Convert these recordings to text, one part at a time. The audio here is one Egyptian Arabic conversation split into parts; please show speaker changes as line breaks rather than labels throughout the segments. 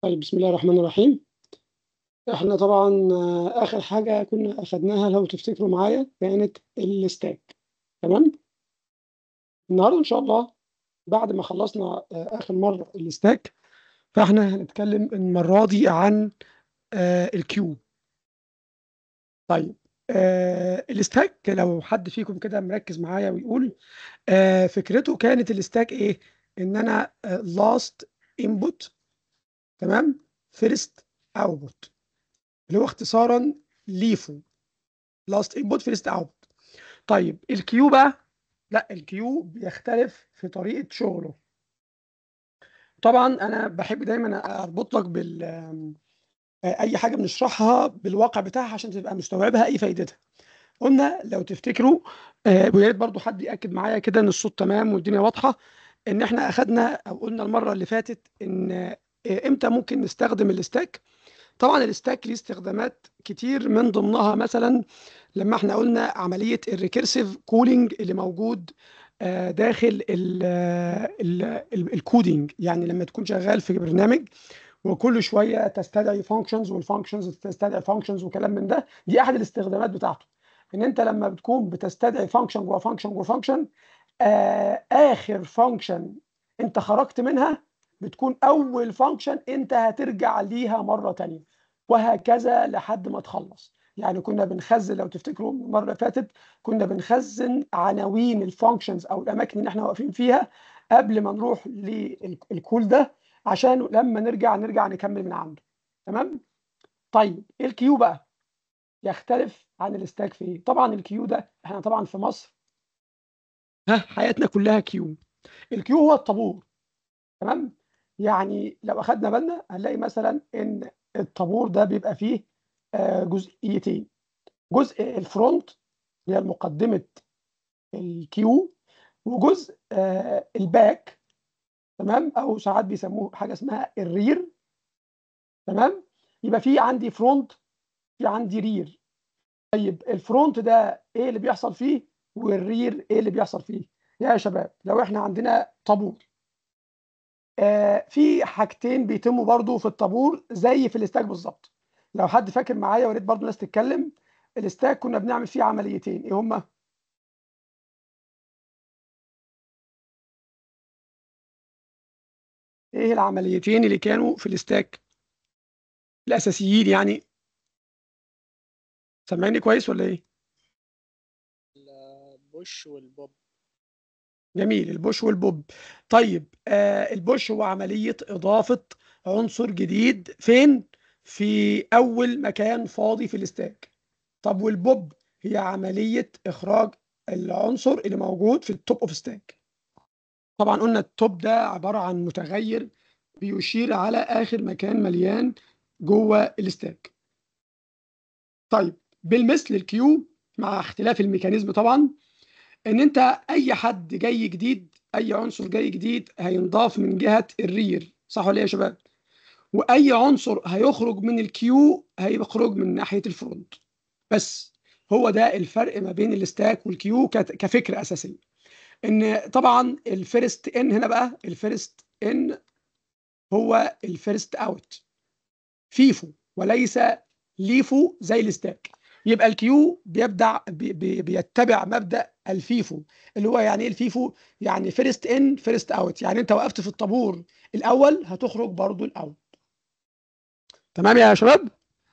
طيب بسم الله الرحمن الرحيم احنا طبعا آه، اخر حاجة كنا اخدناها لو تفتكروا معايا كانت الستاك تمام النهارده ان شاء الله بعد ما خلصنا آه، اخر مرة الستاك فاحنا هنتكلم المرة دي عن آه، الكيو طيب آه، الستاك لو حد فيكم كده مركز معايا ويقول آه، فكرته كانت الستاك ايه ان انا لاست انبوت تمام فيرست اوتبوت اللي هو اختصارا ليفو لاست انبوت فيرست اوتبوت طيب الكيو بقى لا الكيو بيختلف في طريقه شغله طبعا انا بحب دايما اربط لك بال اي حاجه بنشرحها بالواقع بتاعها عشان تبقى مستوعبها اي فايدتها قلنا لو تفتكروا آه، ويا ريت برضو حد ياكد معايا كده ان الصوت تمام والدنيا واضحه ان احنا اخدنا او قلنا المره اللي فاتت ان آه، امتى ممكن نستخدم الستاك طبعا الستاك ليه استخدامات كتير من ضمنها مثلا لما احنا قلنا عمليه الريكيرسيف كولينج اللي موجود آه، داخل الكودينج يعني لما تكون شغال في برنامج وكل شويه تستدعي فانكشنز والفانكشنز تستدعي فانكشنز وكلام من ده دي احد الاستخدامات بتاعته ان انت لما بتكون بتستدعي فانكشن جوه فانكشن جوه فانكشن آه اخر فانكشن انت خرجت منها بتكون اول فانكشن انت هترجع ليها مره تانية وهكذا لحد ما تخلص يعني كنا بنخزن لو تفتكروا المره اللي فاتت كنا بنخزن عناوين الفانكشنز او الاماكن اللي احنا واقفين فيها قبل ما نروح للكول ده عشان لما نرجع نرجع نكمل من عنده تمام طيب الكيو بقى يختلف عن الستاك في ايه طبعا الكيو ده احنا طبعا في مصر ها حياتنا كلها كيو الكيو هو الطابور تمام يعني لو اخدنا بالنا هنلاقي مثلا ان الطابور ده بيبقى فيه آه، جزئيتين جزء الفرونت اللي هي مقدمه الكيو وجزء آه، الباك تمام او ساعات بيسموه حاجه اسمها الرير تمام يبقى في عندي فرونت في عندي رير طيب الفرونت ده ايه اللي بيحصل فيه والرير ايه اللي بيحصل فيه يا شباب لو احنا عندنا طابور آه في حاجتين بيتموا برضو في الطابور زي في الاستاك بالظبط لو حد فاكر معايا وريت برضو الناس تتكلم الاستاك كنا بنعمل فيه عمليتين ايه هما ايه العمليتين اللي كانوا في الاستاك الاساسيين يعني سامعني كويس ولا ايه
البوش والبوب
جميل البوش والبوب طيب آه البوش هو عملية إضافة عنصر جديد فين؟ في أول مكان فاضي في الاستاك طب والبوب هي عملية إخراج العنصر اللي موجود في التوب اوف ستاك طبعا قلنا التوب ده عبارة عن متغير بيشير على آخر مكان مليان جوه الاستاك طيب بالمثل الكيو مع اختلاف الميكانيزم طبعا ان انت اي حد جاي جديد اي عنصر جاي جديد هينضاف من جهه الرير صح ولا ايه يا شباب واي عنصر هيخرج من الكيو هيخرج من ناحيه الفرونت بس هو ده الفرق ما بين الستاك والكيو كت- كفكره اساسيه ان طبعا الفيرست ان هنا بقى الفيرست ان هو الفيرست اوت فيفو وليس ليفو زي الستاك يبقى الكيو بيبدع بي بي بيتبع مبدا الفيفو اللي هو يعني ايه الفيفو يعني فيرست ان فيرست اوت يعني انت وقفت في الطابور الاول هتخرج برضو الاول تمام يا شباب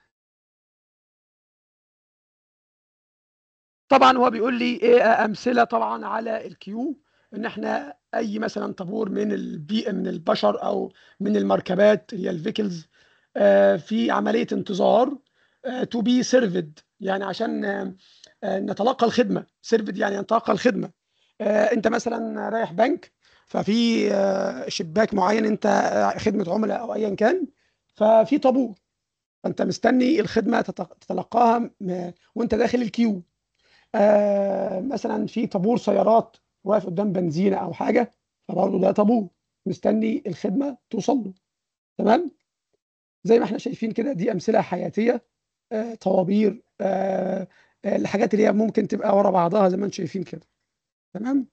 طبعا هو بيقول لي ايه امثله طبعا على الكيو ان احنا اي مثلا طابور من البيئه من البشر او من المركبات اللي هي الفيكلز في عمليه انتظار تو بي سيرفد يعني عشان آه، آه، نتلقى الخدمه سيرفد يعني نتلقى الخدمه آه، انت مثلا رايح بنك ففي آه، شباك معين انت آه، خدمه عملاء او ايا كان ففي طابور فانت مستني الخدمه تت- تتلقاها م- وانت داخل الكيو آه، مثلا في طابور سيارات واقف قدام بنزينه او حاجه فبرضه ده طابور مستني الخدمه توصل له تمام زي ما احنا شايفين كده دي امثله حياتيه آه، طوابير آه، آه، الحاجات اللي هي ممكن تبقى ورا بعضها زي ما انتم شايفين كده تمام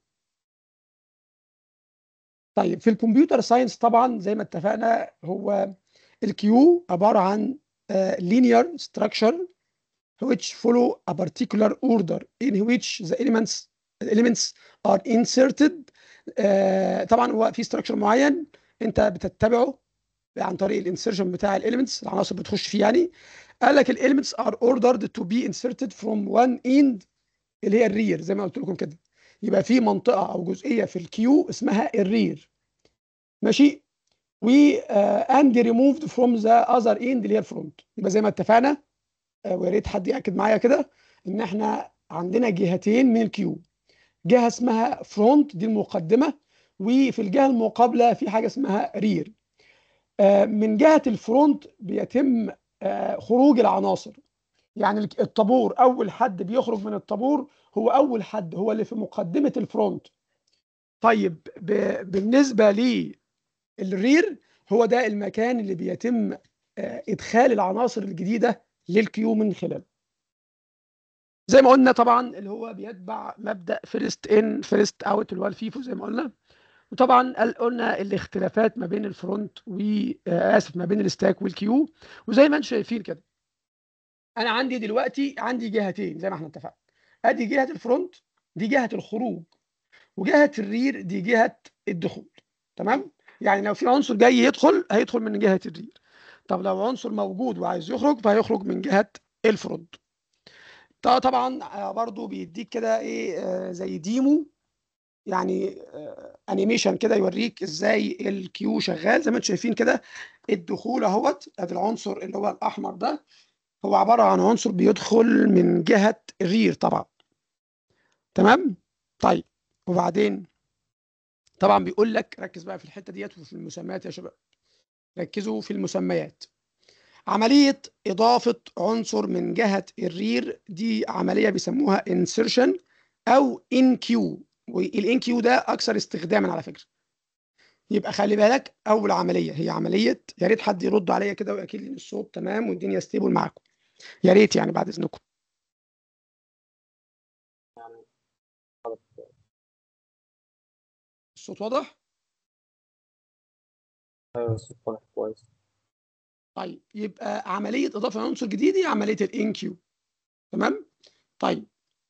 طيب في الكمبيوتر ساينس طبعا زي ما اتفقنا هو الكيو عباره عن uh, linear structure which follow a particular order in which the elements elements are inserted uh, طبعا هو في structure معين انت بتتبعه عن طريق الانسرشن بتاع الاليمنتس العناصر بتخش فيه يعني قال لك الاليمنتس ار اوردرد تو بي انسرتد فروم وان اند اللي هي الرير زي ما قلت لكم كده يبقى في منطقه او جزئيه في الكيو اسمها الرير ماشي و اند ريموفد فروم ذا اذر اند اللي هي الفرونت يبقى زي ما اتفقنا uh, ويا ريت حد ياكد معايا كده ان احنا عندنا جهتين من الكيو جهه اسمها فرونت دي المقدمه وفي الجهه المقابله في حاجه اسمها رير من جهه الفرونت بيتم خروج العناصر يعني الطابور اول حد بيخرج من الطابور هو اول حد هو اللي في مقدمه الفرونت طيب بالنسبه للرير هو ده المكان اللي بيتم ادخال العناصر الجديده للكيو من خلاله زي ما قلنا طبعا اللي هو بيتبع مبدا فيرست ان فيرست اوت اللي هو الفيفو زي ما قلنا وطبعا قلنا الاختلافات ما بين الفرونت واسف ما بين الستاك والكيو وزي ما انتم شايفين كده انا عندي دلوقتي عندي جهتين زي ما احنا اتفقنا ادي جهه الفرونت دي جهه الخروج وجهه الرير دي جهه الدخول تمام يعني لو في عنصر جاي يدخل هيدخل من جهه الرير طب لو عنصر موجود وعايز يخرج فهيخرج من جهه الفرونت طبعا برضو بيديك كده ايه زي ديمو يعني انيميشن كده يوريك ازاي الكيو شغال زي ما انتم شايفين كده الدخول اهوت ادي العنصر اللي هو الاحمر ده هو عباره عن عنصر بيدخل من جهه الرير طبعا تمام طيب وبعدين طبعا بيقول لك ركز بقى في الحته ديت وفي المسميات يا شباب ركزوا في المسميات عمليه اضافه عنصر من جهه الرير دي عمليه بيسموها انسرشن او ان كيو والان كيو ده اكثر استخداما على فكره يبقى خلي بالك اول عمليه هي عمليه يا ريت حد يرد عليا كده وياكد لي ان الصوت تمام والدنيا ستيبل معاكم يا ريت يعني بعد اذنكم الصوت واضح
ايوه الصوت واضح كويس
طيب يبقى عمليه اضافه عنصر جديد هي عمليه الان كيو تمام طيب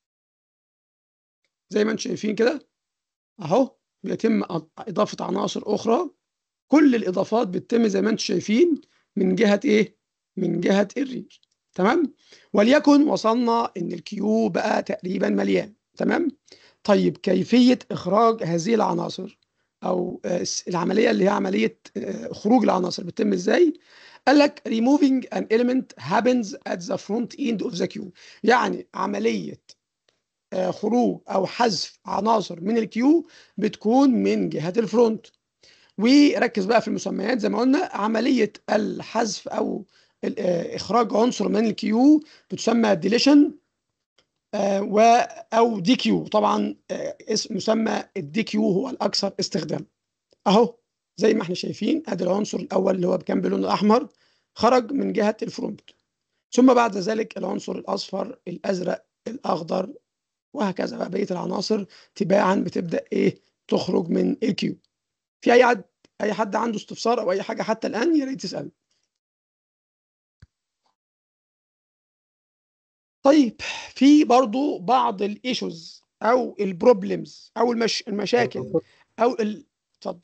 زي ما انتم شايفين كده اهو بيتم اضافه عناصر اخرى كل الاضافات بتتم زي ما انتم شايفين من جهه ايه من جهه الرير تمام وليكن وصلنا ان الكيو بقى تقريبا مليان تمام طيب كيفيه اخراج هذه العناصر او العمليه اللي هي عمليه خروج العناصر بتتم ازاي قال لك removing an element happens at the front end of the queue يعني عمليه خروج او حذف عناصر من الكيو بتكون من جهه الفرونت وركز بقى في المسميات زي ما قلنا عمليه الحذف او اخراج عنصر من الكيو بتسمى ديليشن و او دي كيو طبعا اسم مسمى الدي كيو هو الاكثر استخدام اهو زي ما احنا شايفين ادي العنصر الاول اللي هو كان بلون الاحمر خرج من جهه الفرونت ثم بعد ذلك العنصر الاصفر الازرق الاخضر وهكذا بقى بقيه العناصر تباعا بتبدا ايه تخرج من الكيو في اي حد اي حد عنده استفسار او اي حاجه حتى الان يا ريت تسال طيب في برضو بعض الايشوز او البروبلمز او المش... المشاكل او ال... اتفضل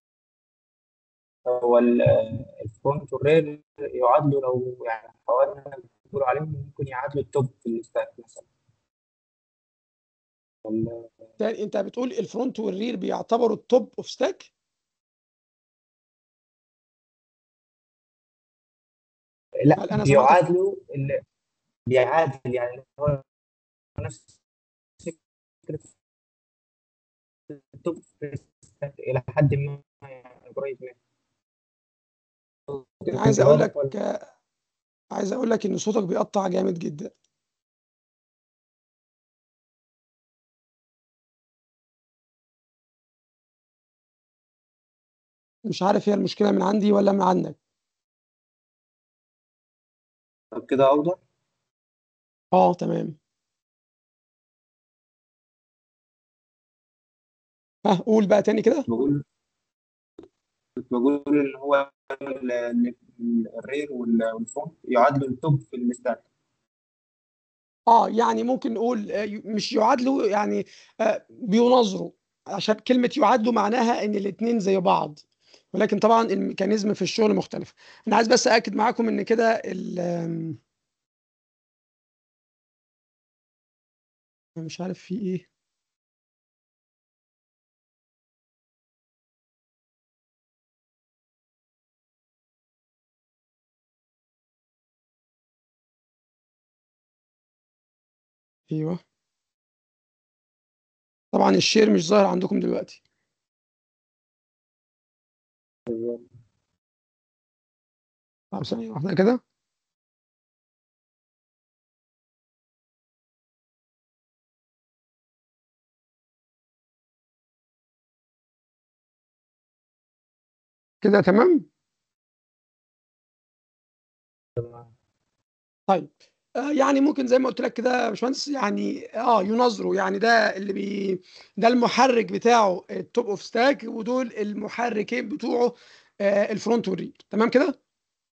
هو الفرونت والرير يعادلوا لو يعني حاولنا نقول عليهم ممكن يعادلوا التوب في الستاك مثلا
انت بتقول الفرونت والرير بيعتبروا التوب اوف ستاك
لا بيعادلوا بيعادل يعني هو نفس فكره التوب الى حد ما يعني قريب منه
عايز اقول لك عايز اقول لك ان صوتك بيقطع جامد جدا مش عارف هي المشكله من عندي ولا من عندك
طب كده اوضح
اه تمام ها قول بقى تاني كده
بقول كنت بقول ان هو الرير والفرونت يعادلوا التوب في الستاك
اه يعني ممكن نقول آه، ي- مش يعادلوا يعني آه، بيناظروا عشان كلمة يعادلوا معناها ان الاتنين زي بعض ولكن طبعا الميكانيزم في الشغل مختلف انا عايز بس اكد معاكم ان كده ال آم، أنا مش عارف في ايه ايوه طبعا الشير مش ظاهر عندكم دلوقتي طب ثانية واحدة كده كده تمام طيب آه، يعني ممكن زي ما قلت لك كده يا باشمهندس يعني اه يناظروا يعني ده اللي بي ده المحرك بتاعه التوب اوف ستاك ودول المحركين بتوعه آه الفرونت والرير تمام كده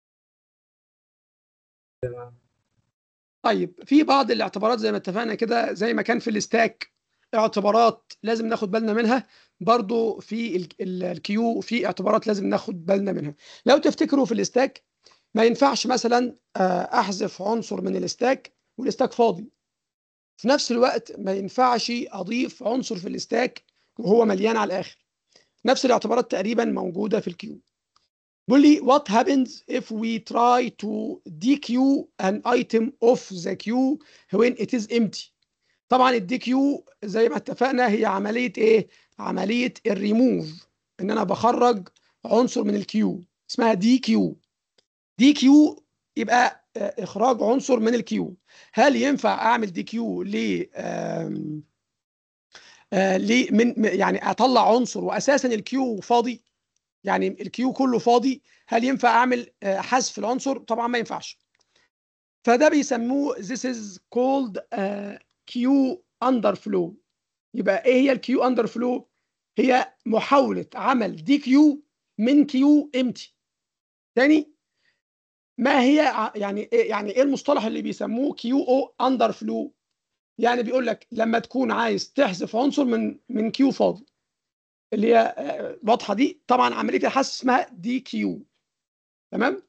طيب في بعض الاعتبارات زي ما اتفقنا كده زي ما كان في الستاك اعتبارات لازم ناخد بالنا منها برضو في ال- ال- الكيو في اعتبارات لازم ناخد بالنا منها لو تفتكروا في الستاك ما ينفعش مثلا آه، احذف عنصر من الستاك والستاك فاضي في نفس الوقت ما ينفعش اضيف عنصر في الستاك وهو مليان على الاخر نفس الاعتبارات تقريبا موجوده في الكيو بيقول لي what happens if we try to dequeue an item off the queue when it is empty طبعا الدي كيو زي ما اتفقنا هي عمليه ايه عمليه الريموف ان انا بخرج عنصر من الكيو اسمها دي كيو دي كيو يبقى آه، اخراج عنصر من الكيو هل ينفع اعمل دي كيو ل آم، آه، ليه من م- يعني اطلع عنصر واساسا الكيو فاضي يعني الكيو كله فاضي هل ينفع اعمل آه، حذف العنصر طبعا ما ينفعش فده بيسموه this is called uh, queue underflow يبقى ايه هي الكيو اندرفلو هي محاوله عمل دي كيو من كيو امتي تاني ما هي ع- يعني ايه يعني ايه المصطلح اللي بيسموه كيو او اندر فلو يعني بيقول لك لما تكون عايز تحذف عنصر من من كيو فاضي اللي هي آه، واضحه دي طبعا عمليه الحذف اسمها دي كيو تمام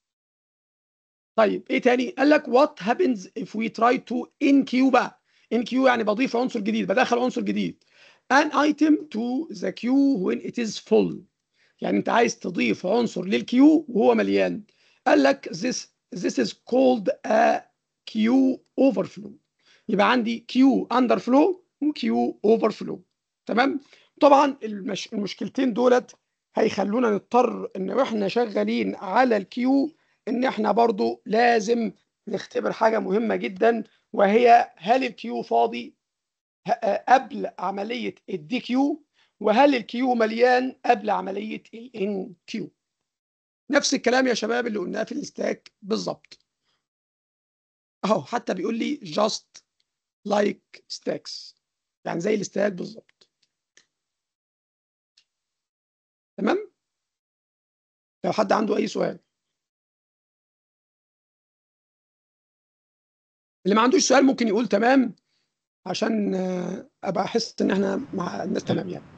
طيب ايه تاني قال لك what happens if we try to in queue بقى in queue يعني بضيف عنصر جديد بدخل عنصر جديد an item to the queue when it is full يعني انت عايز تضيف عنصر للكيو وهو مليان قال لك this this is called a queue overflow يبقى عندي queue underflow وكيو overflow تمام طبعا المش... المشكلتين دولت هيخلونا نضطر ان واحنا شغالين على الكيو ان احنا برضو لازم نختبر حاجه مهمه جدا وهي هل الكيو فاضي ه- قبل عمليه الدي كيو وهل الكيو مليان قبل عمليه الان كيو نفس الكلام يا شباب اللي قلناه في الستاك بالظبط اهو حتى بيقول لي just like stacks يعني زي الستاك بالظبط تمام لو حد عنده اي سؤال اللي ما عندوش سؤال ممكن يقول تمام عشان آه، ابقى احس ان احنا مع الناس تمام يعني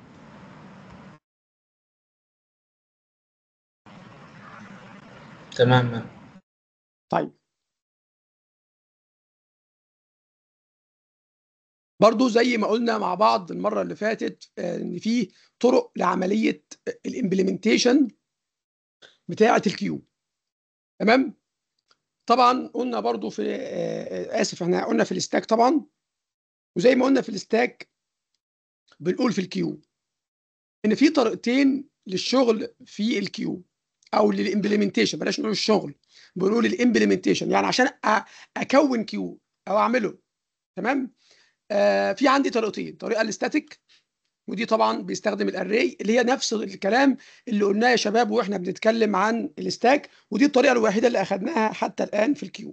تمام
طيب برضو زي ما قلنا مع بعض المرة اللي فاتت آه، ان في طرق لعملية الامبلمنتيشن بتاعة الكيو تمام طبعا قلنا برضو في آه، آه، اسف احنا قلنا في الستاك طبعا وزي ما قلنا في الستاك بنقول في الكيو ان في طريقتين للشغل في الكيو او للامبلمنتيشن بلاش نقول الشغل بنقول الامبلمنتيشن يعني عشان أ- اكون كيو او اعمله تمام آه في عندي طريقتين طريقه الاستاتيك ودي طبعا بيستخدم الاري اللي هي نفس الكلام اللي قلناه يا شباب واحنا بنتكلم عن الستاك ودي الطريقه الوحيده اللي اخذناها حتى الان في الكيو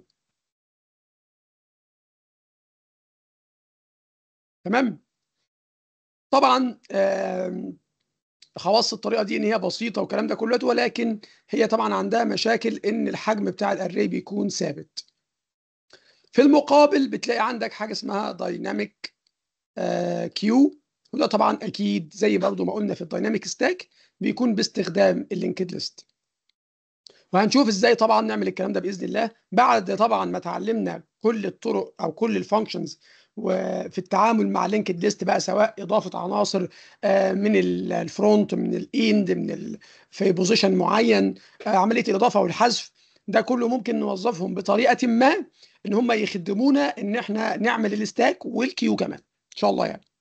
تمام طبعا آم، خواص الطريقه دي ان هي بسيطه والكلام ده كله ولكن هي طبعا عندها مشاكل ان الحجم بتاع الاري بيكون ثابت في المقابل بتلاقي عندك حاجه اسمها دايناميك كيو وده طبعا اكيد زي برضو ما قلنا في الدايناميك ستاك بيكون باستخدام اللينكد ليست وهنشوف ازاي طبعا نعمل الكلام ده باذن الله بعد طبعا ما اتعلمنا كل الطرق او كل الفانكشنز وفي التعامل مع لينكد ليست بقى سواء اضافه عناصر من الفرونت من الاند من ال... في بوزيشن معين عمليه الاضافه والحذف ده كله ممكن نوظفهم بطريقه ما ان هم يخدمونا ان احنا نعمل الستاك والكيو كمان ان شاء الله يعني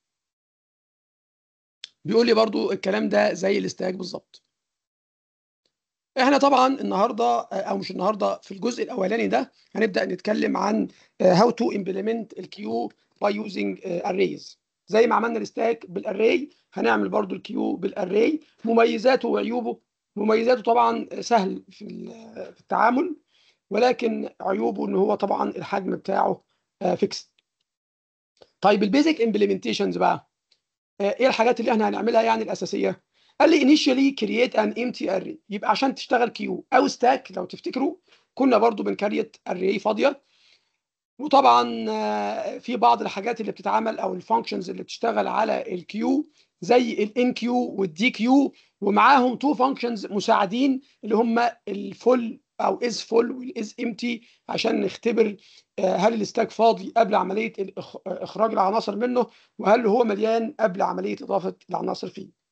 بيقول لي برضو الكلام ده زي الستاك بالظبط احنا طبعا النهارده او مش النهارده في الجزء الاولاني ده هنبدا نتكلم عن هاو تو امبلمنت الكيو باي يوزنج اريز زي ما عملنا الستاك بالاري هنعمل برضو الكيو بالاري مميزاته وعيوبه مميزاته طبعا سهل في في التعامل ولكن عيوبه ان هو طبعا الحجم بتاعه فيكس طيب البيزك امبلمنتيشنز بقى ايه الحاجات اللي احنا هنعملها يعني الاساسيه قال لي initially create an empty array يبقى عشان تشتغل كيو او ستاك لو تفتكروا كنا برضو بنكريت array فاضيه وطبعا في بعض الحاجات اللي بتتعمل او الفانكشنز اللي بتشتغل على الكيو زي الان كيو والدي كيو ومعاهم تو فانكشنز مساعدين اللي هم الفول او از فول والاز امتي عشان نختبر هل الستاك فاضي قبل عمليه اخراج العناصر منه وهل هو مليان قبل عمليه اضافه العناصر فيه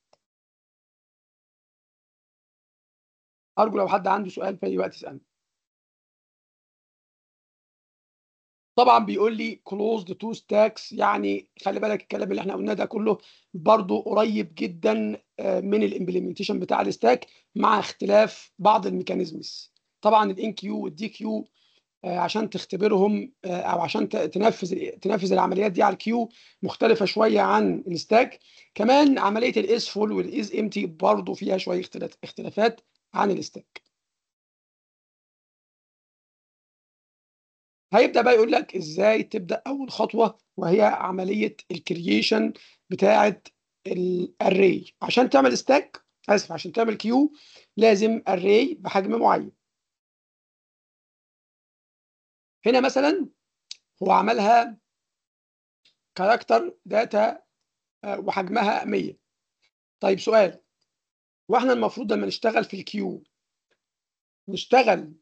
ارجو لو حد عنده سؤال في اي وقت يسالني طبعا بيقول لي closed to stacks يعني خلي بالك الكلام اللي احنا قلناه ده كله برضو قريب جدا من الامبلمنتيشن بتاع الستاك مع اختلاف بعض الميكانيزمز طبعا الان كيو والدي كيو عشان تختبرهم او عشان تنفذ تنفذ العمليات دي على الكيو مختلفه شويه عن الستاك كمان عمليه الاس فول والاز امتي برضو فيها شويه اختلافات عن الستاك هيبدا بقى يقول لك ازاي تبدا اول خطوه وهي عمليه الكرييشن بتاعه الاري عشان تعمل ستاك اسف عشان تعمل كيو لازم اري بحجم معين هنا مثلا هو عملها كاركتر داتا وحجمها 100 طيب سؤال واحنا المفروض لما نشتغل في الكيو نشتغل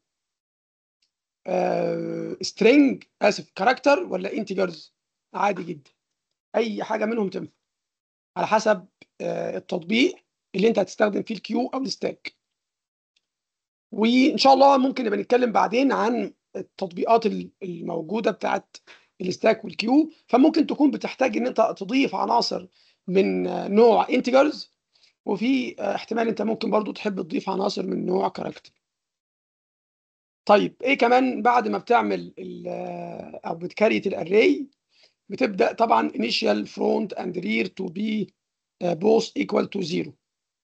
سترينج اسف كاركتر ولا انتجرز عادي جدا اي حاجه منهم تنفع على حسب التطبيق اللي انت هتستخدم فيه الكيو او الستاك وان شاء الله ممكن نبقى نتكلم بعدين عن التطبيقات الموجوده بتاعت الستاك والكيو فممكن تكون بتحتاج ان انت تضيف عناصر من نوع انتجرز وفي احتمال انت ممكن برضو تحب تضيف عناصر من نوع كاركتر طيب ايه كمان بعد ما بتعمل او بتكريت الاري بتبدا طبعا initial front and rear to be both equal to zero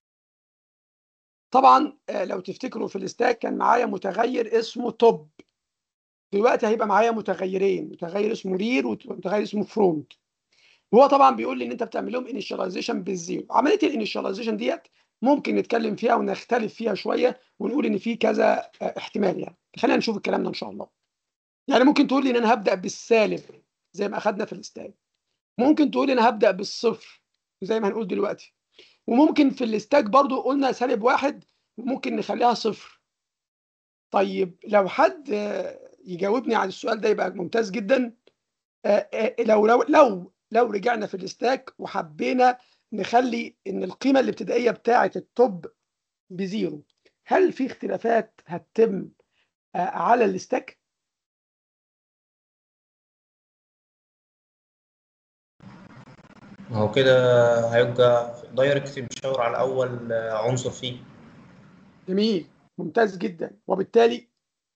طبعا لو تفتكروا في الستاك كان معايا متغير اسمه توب دلوقتي هيبقى معايا متغيرين متغير اسمه رير ومتغير اسمه فرونت وهو طبعا بيقول لي ان انت بتعمل لهم انيشاليزيشن بالزيرو عمليه الانيشاليزيشن ديت ممكن نتكلم فيها ونختلف فيها شويه ونقول ان في كذا احتمال يعني خلينا نشوف الكلام ده ان شاء الله يعني ممكن تقول لي ان انا هبدا بالسالب زي ما اخذنا في الاستاج ممكن تقول لي انا هبدا بالصفر زي ما هنقول دلوقتي وممكن في الاستاج برضو قلنا سالب واحد وممكن نخليها صفر طيب لو حد يجاوبني على السؤال ده يبقى ممتاز جدا لو لو لو لو رجعنا في الاستاك وحبينا نخلي ان القيمه الابتدائيه بتاعه التوب بزيرو هل في اختلافات هتتم على الاستاك
هو كده هيبقى دايركت بيشاور على اول عنصر فيه
جميل ممتاز جدا وبالتالي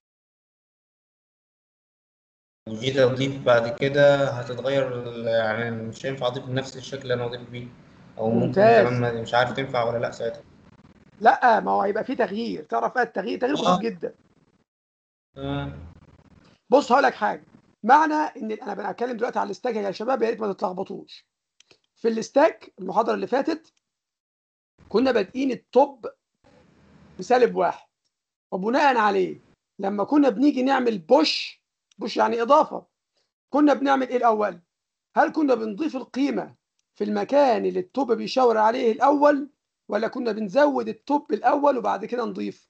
جيت اضيف بعد كده هتتغير يعني مش هينفع اضيف بنفس الشكل اللي انا اضيف بيه او ممكن
ممتاز.
كمان مش عارف تنفع ولا لا ساعتها
لا ما هو هيبقى في تغيير تعرف بقى التغيير تغيير بسيط
آه.
جدا
آه.
بص هقول لك حاجه معنى ان انا بتكلم دلوقتي على الاستاك يا شباب يا ريت ما تتلخبطوش في الاستاك المحاضره اللي فاتت كنا بادئين التوب بسالب واحد وبناء عليه لما كنا بنيجي نعمل بوش بوش يعني اضافه كنا بنعمل ايه الاول هل كنا بنضيف القيمه في المكان اللي التوب بيشاور عليه الاول ولا كنا بنزود التوب الاول وبعد كده نضيف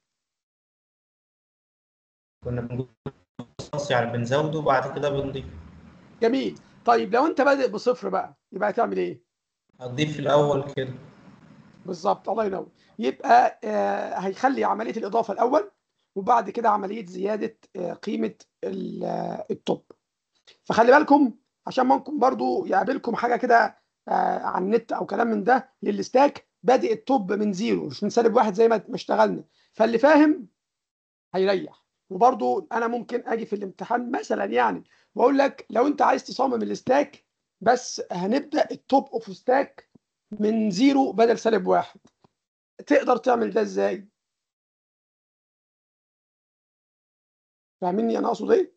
كنا بنقول خلاص يعني بنزوده وبعد كده بنضيف
جميل طيب لو انت بادئ بصفر بقى يبقى هتعمل ايه
هتضيف الأول كده
بالظبط الله ينور يبقى آه هيخلي عمليه الاضافه الاول وبعد كده عمليه زياده آه قيمه ال- آه، التوب فخلي بالكم عشان ممكن برضو يقابلكم حاجه كده آه على النت او كلام من ده للستاك بادئ التوب من زيرو مش من سالب واحد زي ما ما اشتغلنا فاللي فاهم هيريح وبرضو انا ممكن اجي في الامتحان مثلا يعني واقول لك لو انت عايز تصمم الستاك بس هنبدا التوب اوف ستاك من زيرو بدل سالب واحد تقدر تعمل ده ازاي؟ فاهميني انا اقصد ايه؟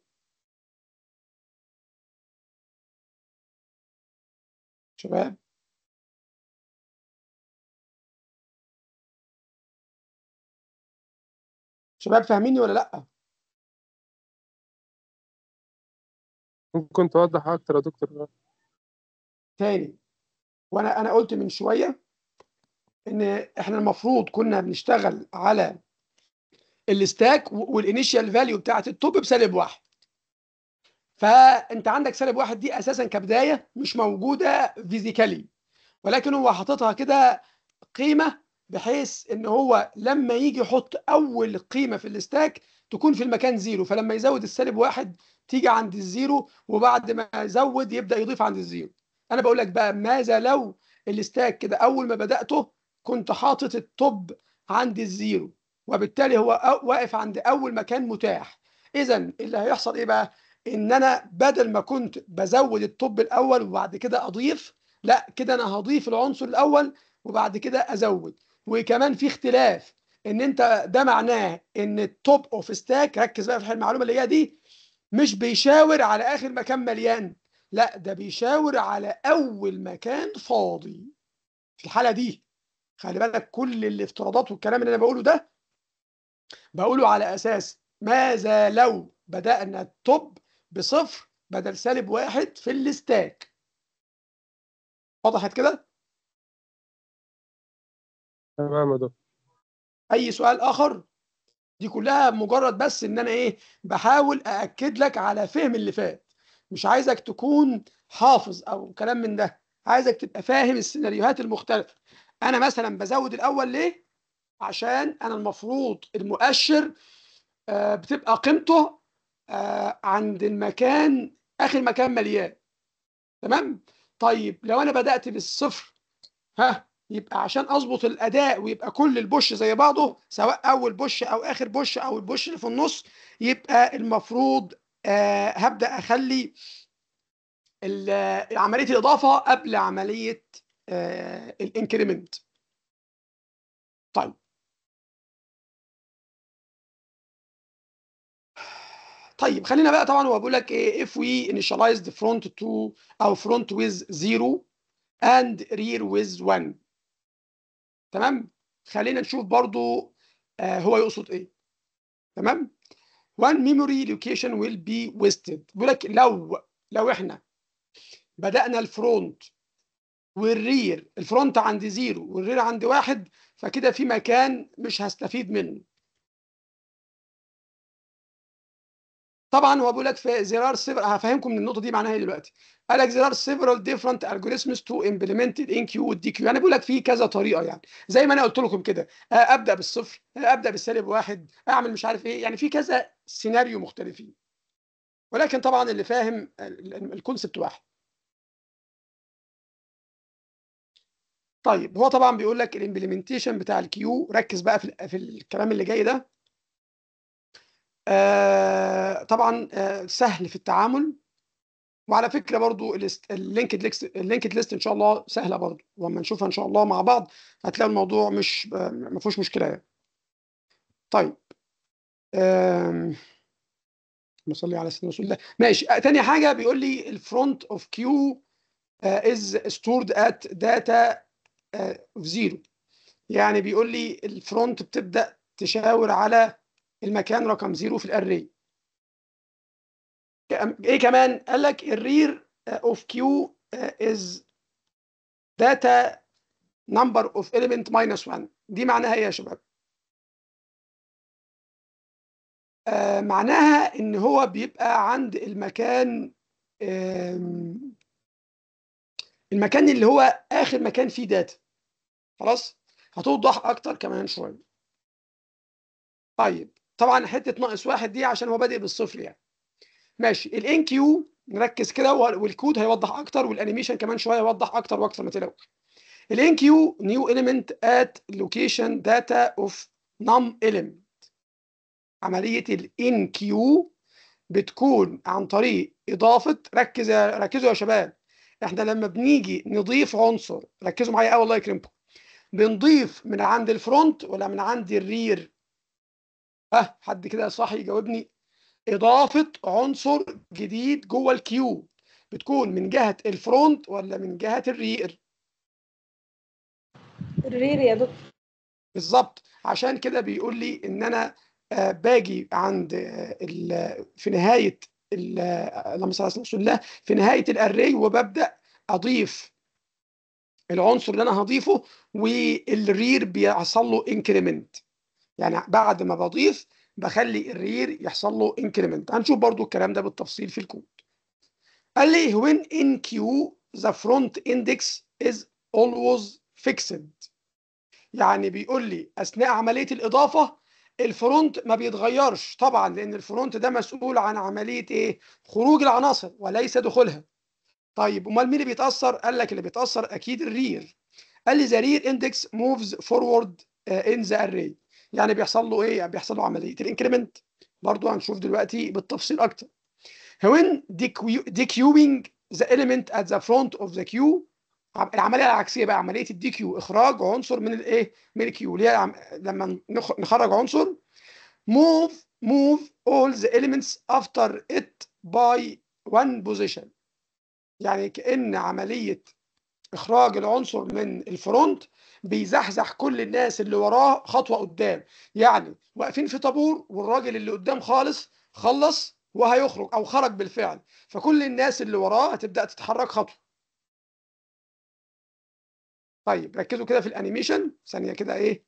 شباب شباب فاهميني ولا لا؟
ممكن توضح اكتر يا دكتور
تاني وانا انا قلت من شويه ان احنا المفروض كنا بنشتغل على الستاك والانيشال فاليو بتاعت التوب بسالب واحد فانت عندك سالب واحد دي اساسا كبدايه مش موجوده فيزيكالي ولكن هو حاططها كده قيمه بحيث ان هو لما يجي يحط اول قيمه في الستاك تكون في المكان زيرو فلما يزود السالب واحد تيجي عند الزيرو وبعد ما يزود يبدا يضيف عند الزيرو انا بقول لك بقى ماذا لو الستاك كده اول ما بداته كنت حاطط التوب عند الزيرو وبالتالي هو أو- واقف عند اول مكان متاح اذا اللي هيحصل ايه بقى ان انا بدل ما كنت بزود التوب الاول وبعد كده اضيف لا كده انا هضيف العنصر الاول وبعد كده ازود وكمان في اختلاف ان انت ده معناه ان التوب اوف ستاك ركز بقى في المعلومه اللي هي دي مش بيشاور على اخر مكان مليان لا ده بيشاور على اول مكان فاضي في الحاله دي خلي بالك كل الافتراضات والكلام اللي انا بقوله ده بقوله على اساس ماذا لو بدانا التوب بصفر بدل سالب واحد في الستاك وضحت كده
تمام يا دكتور
اي سؤال اخر دي كلها مجرد بس ان انا ايه بحاول ااكد لك على فهم اللي فات مش عايزك تكون حافظ او كلام من ده عايزك تبقى فاهم السيناريوهات المختلفه انا مثلا بزود الاول ليه عشان انا المفروض المؤشر آه، بتبقى قيمته آه، عند المكان اخر مكان مليان تمام طيب لو انا بدات بالصفر ها يبقى عشان اظبط الاداء ويبقى كل البوش زي بعضه سواء اول بوش او اخر بوش او البوش اللي في النص يبقى المفروض آه هبدا اخلي ال- عمليه الاضافه قبل عمليه آه الانكريمنت طيب طيب خلينا بقى طبعا هو بيقول لك ايه if we initialize the front to او front with 0 and rear with 1 تمام خلينا نشوف برضو آه هو يقصد ايه تمام one memory location will be wasted بيقول لك لو لو احنا بدأنا الفرونت والرير الفرونت عند زيرو والرير عند واحد فكده في مكان مش هستفيد منه طبعا هو بيقول لك في there are several هفهمكم من النقطه دي معناها ايه دلوقتي قال لك there are several different algorithms to implement it in Q والدي كيو يعني بيقول لك في كذا طريقه يعني زي ما انا قلت لكم كده آه، ابدا بالصفر آه، ابدا بالسالب واحد اعمل مش عارف ايه يعني في كذا سيناريو مختلفين ولكن طبعا اللي فاهم ال- ال- الكونسبت واحد طيب هو طبعا بيقول لك الامبلمنتيشن بتاع الكيو ركز بقى في, ال- في الكلام اللي جاي ده آه طبعا آه سهل في التعامل وعلى فكره برضو اللينكد ليست اللينكد ليست ان شاء الله سهله برضو واما نشوفها ان شاء الله مع بعض هتلاقي الموضوع مش آه، ما فيهوش مشكله يعني. طيب آم، اللهم صل على سيدنا رسول الله ماشي آه، تاني حاجه بيقول لي الفرونت اوف كيو از ستورد ات داتا اوف زيرو يعني بيقول لي الفرونت بتبدا تشاور على المكان رقم زيرو في الاري ايه كمان قال لك الرير اوف كيو از داتا نمبر اوف element minus 1 دي معناها ايه يا شباب آه معناها ان هو بيبقى عند المكان آم، المكان اللي هو اخر مكان فيه داتا خلاص هتوضح اكتر كمان شويه طيب طبعا حته ناقص واحد دي عشان هو بادئ بالصفر يعني ماشي الان كيو نركز كده وال- والكود هيوضح اكتر والانيميشن كمان شويه يوضح اكتر واكتر ما تقلقوش الان كيو نيو element at location data of num element عمليه الان كيو بتكون عن طريق اضافه ركز يا ركزوا يا شباب احنا لما بنيجي نضيف عنصر ركزوا معايا قوي الله يكرمكم بنضيف من عند الفرونت ولا من عند الرير ها حد كده صح يجاوبني اضافه عنصر جديد جوه الكيو بتكون من جهه الفرونت ولا من جهه الرير
الرير يا دكتور
بالظبط عشان كده بيقول لي ان انا آه، باجي عند آه، ال- في نهايه ال- آه، اللهم صل على رسول الله في نهايه الاري وببدا اضيف العنصر اللي انا هضيفه والرير بيحصل له انكريمنت يعني بعد ما بضيف بخلي الرير يحصل له انكريمنت هنشوف برضو الكلام ده بالتفصيل في الكود قال لي when in queue the front index is always fixed يعني بيقول لي اثناء عمليه الاضافه الفرونت ما بيتغيرش طبعا لان الفرونت ده مسؤول عن عمليه ايه خروج العناصر وليس دخولها طيب امال مين اللي بيتاثر قال لك اللي بيتاثر اكيد الرير قال لي the rear index moves forward uh, in the array يعني بيحصل له ايه يعني بيحصل له عمليه الانكريمنت برضو هنشوف دلوقتي بالتفصيل اكتر when deque- dequeuing the element at the front of the queue عم- العمليه العكسيه بقى عمليه الدي كيو اخراج عنصر من الايه من الكيو اللي هي عم- لما نخ- نخرج عنصر move move all the elements after it by one position يعني كأن عملية إخراج العنصر من الفرونت بيزحزح كل الناس اللي وراه خطوة قدام يعني واقفين في طابور والراجل اللي قدام خالص خلص وهيخرج أو خرج بالفعل فكل الناس اللي وراه هتبدأ تتحرك خطوة طيب ركزوا كده في الانيميشن ثانية كده ايه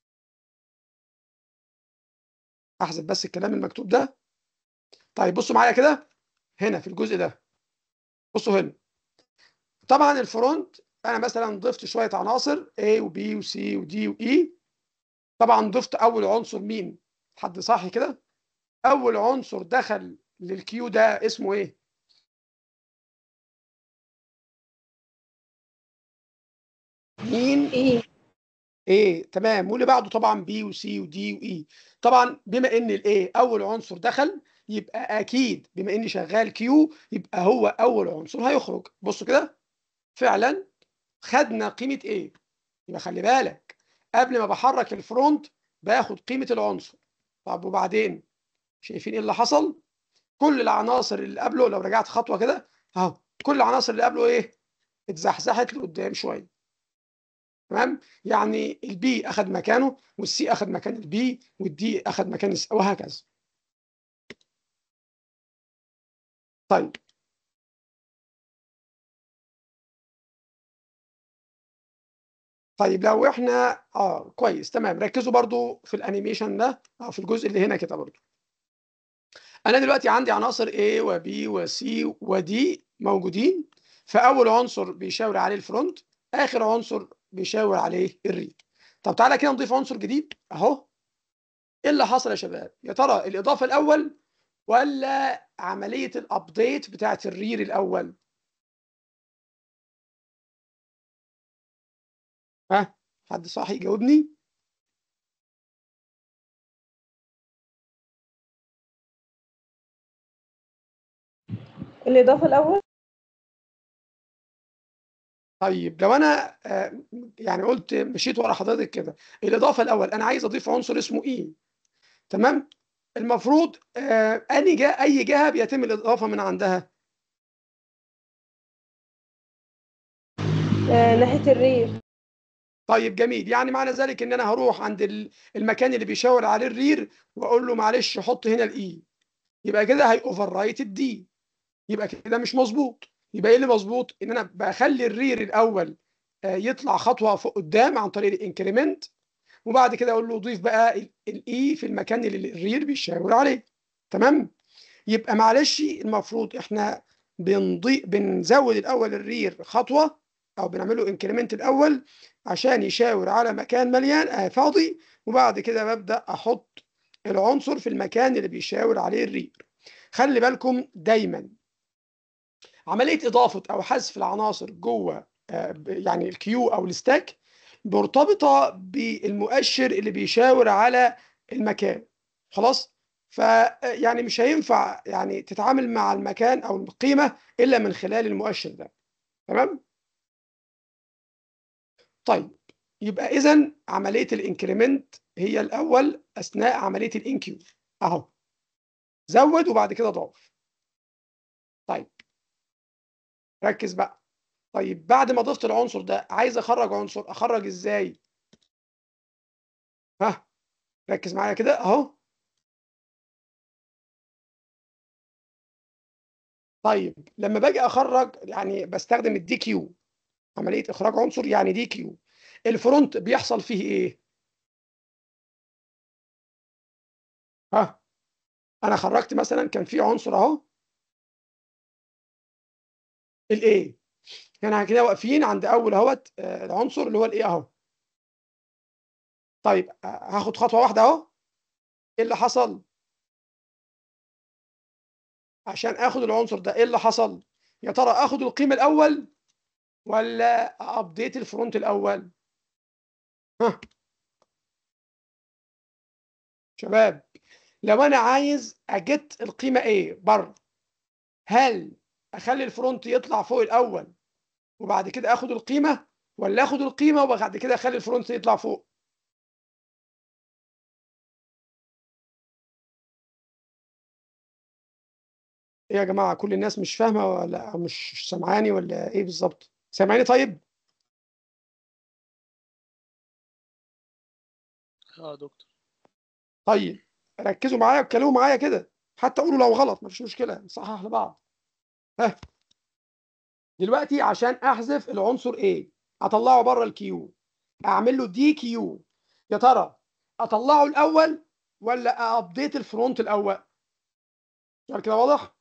احذف بس الكلام المكتوب ده طيب بصوا معايا كده هنا في الجزء ده بصوا هنا طبعا الفرونت انا مثلا ضفت شويه عناصر A و B و C و D و E طبعا ضفت اول عنصر مين حد صاحي كده اول عنصر دخل للكيو ده اسمه ايه مين
ايه
A تمام واللي بعده طبعا B و C و D و E طبعا بما ان ال A اول عنصر دخل يبقى اكيد بما اني شغال كيو يبقى هو اول عنصر هيخرج بصوا كده فعلا خدنا قيمه ايه يبقى خلي بالك قبل ما بحرك الفرونت باخد قيمه العنصر طب وبعدين شايفين ايه اللي حصل كل العناصر اللي قبله لو رجعت خطوه كده اهو كل العناصر اللي قبله ايه اتزحزحت لقدام شويه تمام يعني البي اخذ مكانه والسي اخذ مكان البي والدي اخذ مكان الس وهكذا طيب طيب لو احنا اه كويس تمام ركزوا برضو في الانيميشن ده اه في الجزء اللي هنا كده برضو انا دلوقتي عندي عناصر A و B و C و D موجودين فاول عنصر بيشاور عليه الفرونت اخر عنصر بيشاور عليه الريد طب تعالى كده نضيف عنصر جديد اهو ايه اللي حصل يا شباب يا ترى الاضافه الاول ولا عمليه الابديت بتاعت الرير الاول ها حد صح يجاوبني
الإضافة الأول
طيب لو انا آه، يعني قلت مشيت ورا حضرتك كده الاضافه الاول انا عايز اضيف عنصر اسمه ايه تمام المفروض آه، اني جهه اي جهه بيتم الاضافه من عندها
آه ناحية الرير
طيب جميل يعني معنى ذلك ان انا هروح عند ال- المكان اللي بيشاور عليه الرير واقول له معلش حط هنا الاي يبقى كده هي اوفر رايت الدي يبقى كده مش مظبوط يبقى ايه اللي مظبوط ان انا بخلي الرير الاول آه، يطلع خطوه فوق قدام عن طريق الانكريمنت وبعد كده اقول له ضيف بقى الاي في المكان اللي الرير بيشاور عليه تمام يبقى معلش المفروض احنا بنضي بنزود الاول الرير خطوه او بنعمله انكريمنت الاول عشان يشاور على مكان مليان آه فاضي وبعد كده ببدا احط العنصر في المكان اللي بيشاور عليه الرير خلي بالكم دايما عمليه اضافه او حذف العناصر جوه آه، ب- يعني الكيو او الستاك مرتبطه بالمؤشر اللي بيشاور على المكان خلاص ف يعني مش هينفع يعني تتعامل مع المكان او القيمه الا من خلال المؤشر ده تمام طيب يبقى اذا عمليه الانكريمنت هي الاول اثناء عمليه الانكيو اهو زود وبعد كده ضاف طيب ركز بقى طيب بعد ما ضفت العنصر ده عايز اخرج عنصر اخرج ازاي ها ركز معايا كده اهو طيب لما باجي اخرج يعني بستخدم الدي كيو عمليه اخراج عنصر يعني دي كيو الفرونت بيحصل فيه ايه ها انا خرجت مثلا كان في عنصر اهو الايه يعني كده واقفين عند اول اهوت آه، العنصر اللي هو الايه اهو طيب آه، هاخد خطوه واحده اهو ايه اللي حصل عشان اخد العنصر ده ايه اللي حصل يا ترى اخد القيمه الاول ولا ابديت الفرونت الاول ها شباب لو انا عايز اجت القيمه ايه بره هل اخلي الفرونت يطلع فوق الاول وبعد كده اخد القيمه ولا اخد القيمه وبعد كده اخلي الفرونت يطلع فوق ايه يا جماعه كل الناس مش فاهمه ولا مش سامعاني ولا ايه بالظبط سامعاني طيب
اه يا دكتور
طيب ركزوا معايا واتكلموا معايا كده حتى قولوا لو غلط مفيش مشكله نصحح لبعض ها دلوقتي عشان احذف العنصر A اطلعه بره الكيو اعمل له دي كيو يا ترى اطلعه الاول ولا ابديت الفرونت الاول السؤال كده واضح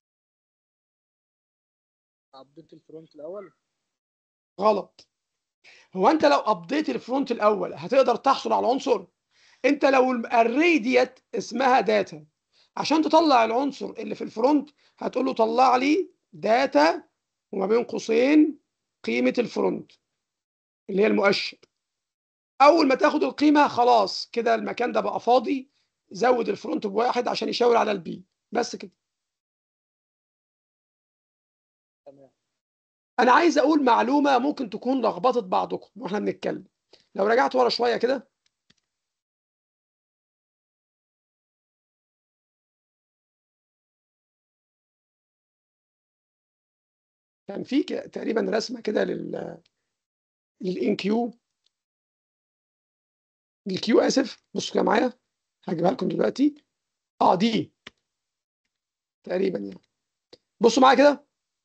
ابديت الفرونت الاول
غلط هو انت لو ابديت الفرونت الاول هتقدر تحصل على العنصر انت لو الاري ديت اسمها داتا عشان تطلع العنصر اللي في الفرونت هتقول له طلع لي داتا وما بين قوسين قيمه الفرونت اللي هي المؤشر اول ما تاخد القيمه خلاص كده المكان ده بقى فاضي زود الفرونت بواحد عشان يشاور على البي بس كده
تمام
انا عايز اقول معلومه ممكن تكون لخبطت بعضكم واحنا بنتكلم لو رجعت ورا شويه كده كان في ك- تقريبا رسمه كده لل للان كيو للكيو اسف بصوا كده معايا هجيبها لكم دلوقتي اه دي تقريبا يعني بصوا معايا كده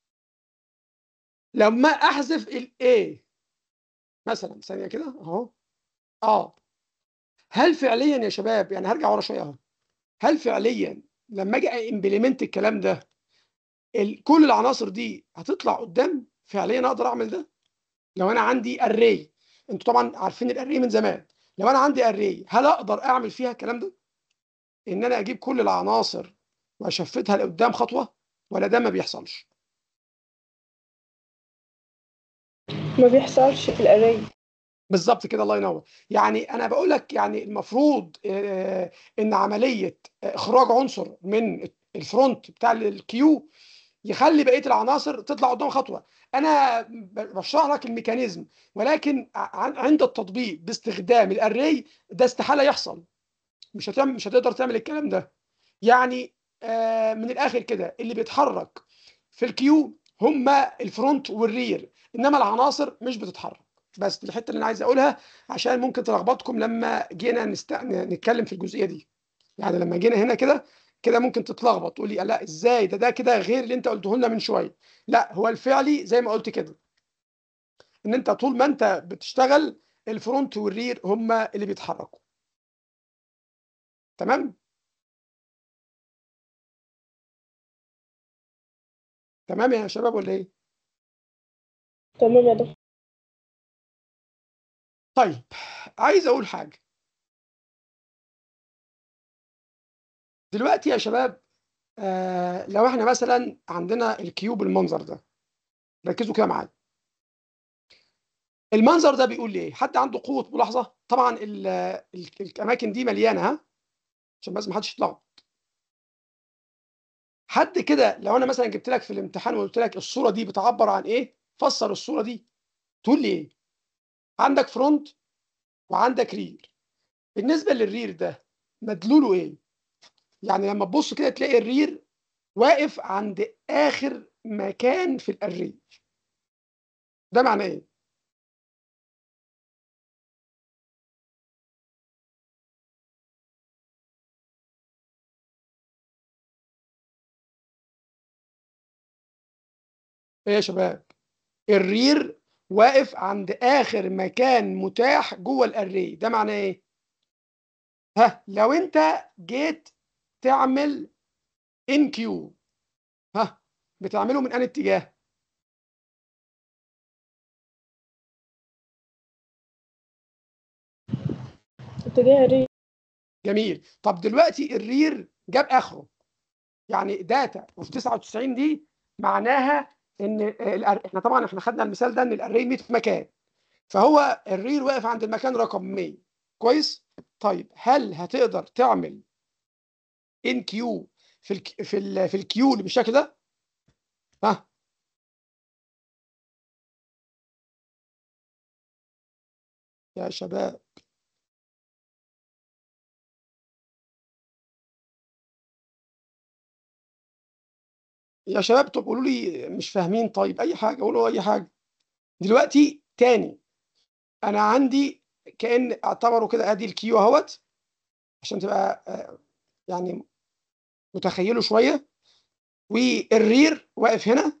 لما احذف الاي مثلا ثانيه كده اهو اه هل فعليا يا شباب يعني هرجع ورا شويه اهو هل فعليا لما اجي امبلمنت الكلام ده ال- كل العناصر دي هتطلع قدام فعليا اقدر اعمل ده لو انا عندي اري انتوا طبعا عارفين الاري من زمان لو انا عندي اري هل اقدر اعمل فيها الكلام ده ان انا اجيب كل العناصر واشفتها لقدام خطوه ولا ده ما بيحصلش
ما بيحصلش في الاري
بالظبط كده الله ينور يعني انا بقول لك يعني المفروض آه، ان عمليه اخراج عنصر من الفرونت بتاع الكيو يخلي بقيه العناصر تطلع قدام خطوه انا ب- بشرح لك الميكانيزم ولكن ع- عند التطبيق باستخدام الاري ده استحاله يحصل مش هتعمل مش هتقدر تعمل الكلام ده يعني آه، من الاخر كده اللي بيتحرك في الكيو هم الفرونت والرير انما العناصر مش بتتحرك بس دي الحته اللي انا عايز اقولها عشان ممكن تلخبطكم لما جينا نست... نتكلم في الجزئيه دي يعني لما جينا هنا كده كده ممكن تتلخبط تقول لي لا ازاي ده ده كده غير اللي انت قلته لنا من شويه لا هو الفعلي زي ما قلت كده ان انت طول ما انت بتشتغل الفرونت والرير هما اللي بيتحركوا تمام تمام يا شباب ولا ايه
تمام يا دكتور
طيب عايز اقول حاجه دلوقتي يا شباب آه لو احنا مثلا عندنا الكيوب المنظر ده ركزوا كده معايا المنظر ده بيقول لي ايه حد عنده قوه ملاحظه طبعا ال ال الاماكن دي مليانه ها عشان بس ما حدش يتلخبط حد كده لو انا مثلا جبت لك في الامتحان وقلت لك الصوره دي بتعبر عن ايه فسر الصوره دي تقول لي ايه عندك فرونت وعندك رير بالنسبه للرير ده مدلوله ايه يعني لما تبص كده تلاقي الرير واقف عند اخر مكان في الاري ده معناه ايه ايه يا شباب الرير واقف عند اخر مكان متاح جوه الاري ده معناه ايه ها لو انت جيت تعمل ان كيو ها بتعمله من انهي اتجاه
اتجاه الريح
جميل طب دلوقتي الرير جاب اخره يعني داتا وفي 99 دي معناها ان الأر... احنا طبعا احنا خدنا المثال ده ان الاري 100 مكان فهو الرير واقف عند المكان رقم 100 كويس طيب هل هتقدر تعمل ان كيو في الك... في ال... في الكيو اللي بالشكل ده ها يا شباب يا شباب طب قولوا لي مش فاهمين طيب اي حاجه قولوا اي حاجه دلوقتي تاني انا عندي كان اعتبروا كده ادي الكيو اهوت عشان تبقى آه، يعني متخيله شويه والرير واقف هنا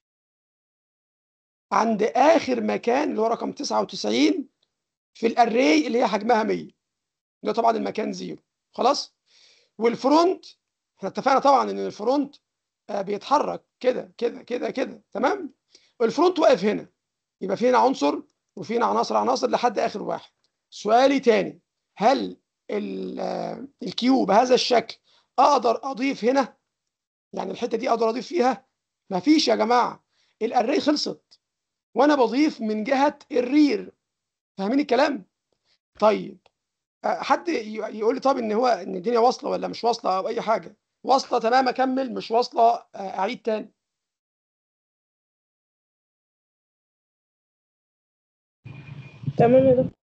عند اخر مكان اللي هو رقم 99 في الاري اللي هي حجمها 100 ده طبعا المكان زيرو خلاص والفرونت احنا اتفقنا طبعا ان الفرونت آه، بيتحرك كده كده كده كده تمام الفرونت واقف هنا يبقى في هنا عنصر وفي هنا عناصر عناصر لحد اخر واحد سؤالي تاني هل ال- آه، الكيو بهذا الشكل اقدر اضيف هنا يعني الحته دي اقدر اضيف فيها مفيش يا جماعه الاري خلصت وانا بضيف من جهه الرير فاهمين الكلام طيب آه، حد ي- يقول لي طب ان هو ان الدنيا واصله ولا مش واصله او اي حاجه واصله تمام اكمل مش واصله آه، اعيد تاني
تمام يا دكتور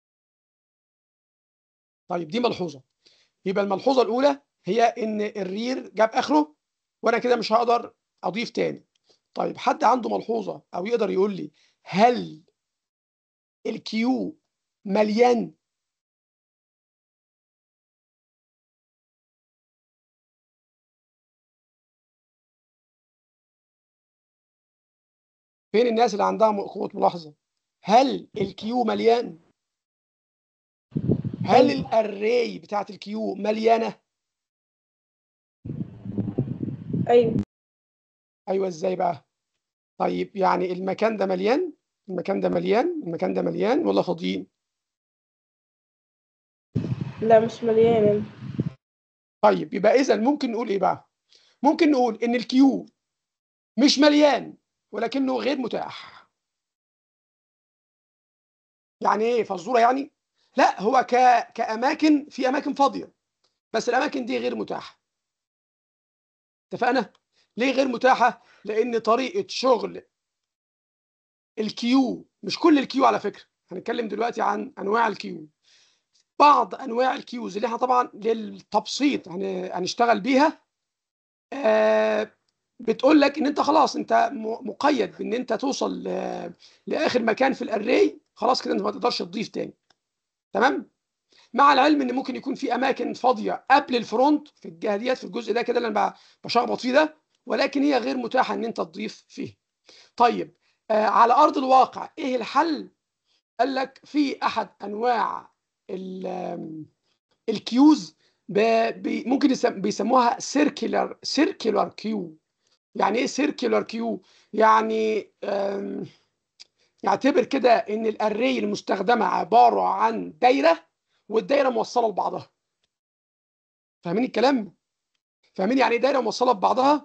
طيب دي ملحوظه يبقى الملحوظه الاولى هي ان الرير جاب اخره وانا كده مش هقدر اضيف تاني طيب حد عنده ملحوظه او يقدر يقول لي هل الكيو مليان فين الناس اللي عندها م- قوه ملاحظه هل الكيو مليان هل
أيوة.
الاري بتاعت الكيو مليانه
ايوه
ايوه ازاي بقى طيب يعني المكان ده مليان المكان ده مليان المكان ده مليان ولا فاضيين
لا مش مليان
طيب يبقى اذا ممكن نقول ايه بقى ممكن نقول ان الكيو مش مليان ولكنه غير متاح يعني ايه فزوره يعني لا هو ك... كاماكن في اماكن فاضيه بس الاماكن دي غير متاحه اتفقنا ليه غير متاحه لان طريقه شغل الكيو مش كل الكيو على فكره هنتكلم دلوقتي عن انواع الكيو بعض انواع الكيوز اللي احنا طبعا للتبسيط هن- هنشتغل بيها آه، بتقول لك ان انت خلاص انت م- مقيد بان انت توصل ل- لاخر مكان في الاري خلاص كده انت ما تقدرش تضيف تاني تمام مع العلم ان ممكن يكون في اماكن فاضيه قبل الفرونت في الجهه ديت في الجزء ده كده اللي انا ب- بشخبط فيه ده ولكن هي غير متاحه ان انت تضيف فيه طيب آه على ارض الواقع ايه الحل قال لك في احد انواع ال- آم، الكيوز ب- بي- ممكن يسم- بيسموها سيركيلر سيركيلر كيو يعني ايه سيركيلر كيو يعني آم، يعتبر كده ان الاري المستخدمه عباره عن دايره والدايره موصله لبعضها فاهمين الكلام فاهمين يعني ايه دايره موصله ببعضها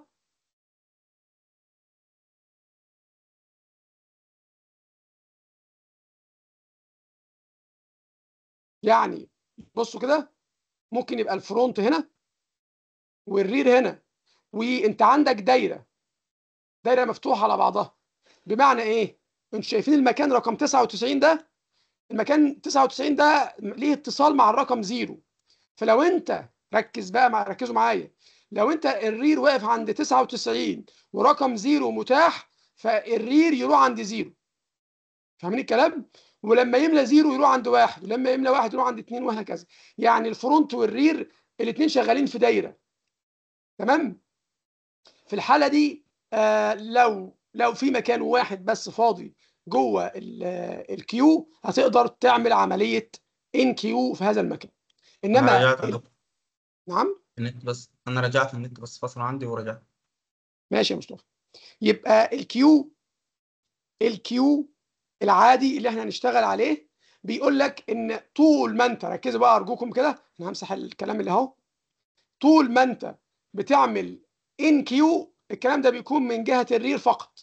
يعني بصوا كده ممكن يبقى الفرونت هنا والرير هنا وانت عندك دايره دايره مفتوحه على بعضها بمعنى ايه انتوا شايفين المكان رقم 99 ده المكان 99 ده ليه اتصال مع الرقم زيرو فلو انت ركز بقى مع ركزوا معايا لو انت الرير واقف عند 99 ورقم زيرو متاح فالرير يروح عند زيرو فاهمين الكلام ولما يملى زيرو يروح عند واحد ولما يملى واحد يروح عند اتنين وهكذا يعني الفرونت والرير الاثنين شغالين في دايره تمام في الحاله دي آه لو لو في مكان واحد بس فاضي جوه ال- آه، الكيو هتقدر تعمل عمليه ان كيو في هذا المكان
انا
انما
رجعت
ال-
عندكم
نعم
النت بس انا رجعت النت بس فصل عندي ورجعت
ماشي يا مصطفى يبقى الكيو الكيو العادي اللي احنا هنشتغل عليه بيقول لك ان طول ما انت ركزوا بقى ارجوكم كده انا همسح الكلام اللي اهو طول ما انت بتعمل ان كيو الكلام ده بيكون من جهه الرير فقط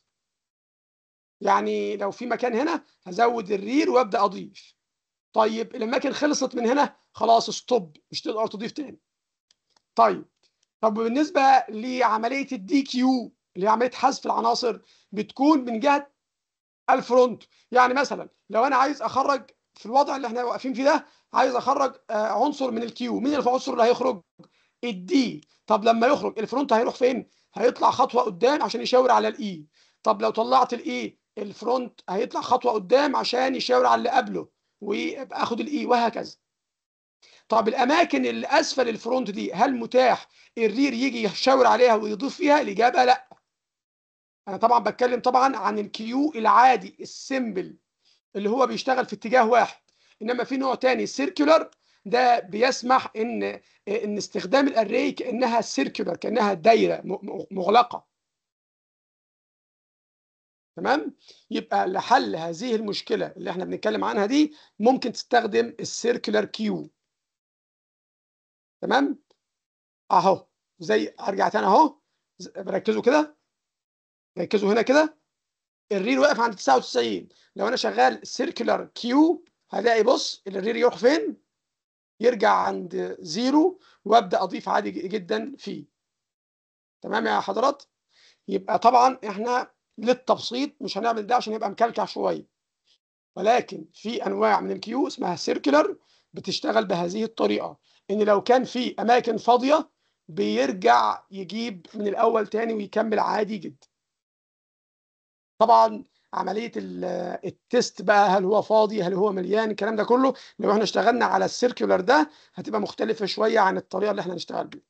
يعني لو في مكان هنا هزود الرير وابدا اضيف طيب الاماكن خلصت من هنا خلاص ستوب مش تقدر تضيف تاني طيب طب بالنسبه لعمليه الدي كيو اللي هي عمليه حذف العناصر بتكون من جهه الفرونت يعني مثلا لو انا عايز اخرج في الوضع اللي احنا واقفين فيه ده عايز اخرج آه، عنصر من الكيو مين العنصر اللي هيخرج الدي طب لما يخرج الفرونت هيروح فين هيطلع خطوه قدام عشان يشاور على الاي طب لو طلعت الاي الفرونت هيطلع خطوه قدام عشان يشاور على اللي قبله ويبقى اخد الاي وهكذا طب الاماكن اللي اسفل الفرونت دي هل متاح الرير يجي يشاور عليها ويضيف فيها الاجابه لا انا طبعا بتكلم طبعا عن الكيو العادي السيمبل اللي هو بيشتغل في اتجاه واحد انما في نوع تاني سيركولر ده بيسمح ان ان استخدام الاري كانها سيركولر كانها دايره م- م- مغلقه تمام يبقى لحل هذه المشكله اللي احنا بنتكلم عنها دي ممكن تستخدم السيركولر كيو تمام اهو زي ارجع تاني اهو ز- ركزوا كده ركزوا هنا كده الرير واقف عند 99 لو انا شغال سيركولار كيو هلاقي بص الرير يروح فين يرجع عند زيرو وابدا اضيف عادي ج- جدا فيه تمام يا حضرات يبقى طبعا احنا للتبسيط مش هنعمل ده عشان يبقى مكلكع شويه ولكن في انواع من الكيو اسمها سيركولار بتشتغل بهذه الطريقه ان لو كان في اماكن فاضيه بيرجع يجيب من الاول تاني ويكمل عادي جدا طبعا عمليه ال- التست بقى هل هو فاضي هل هو مليان الكلام ده كله لو احنا اشتغلنا على السيركولار ده هتبقى مختلفه شويه عن الطريقه اللي احنا هنشتغل بيها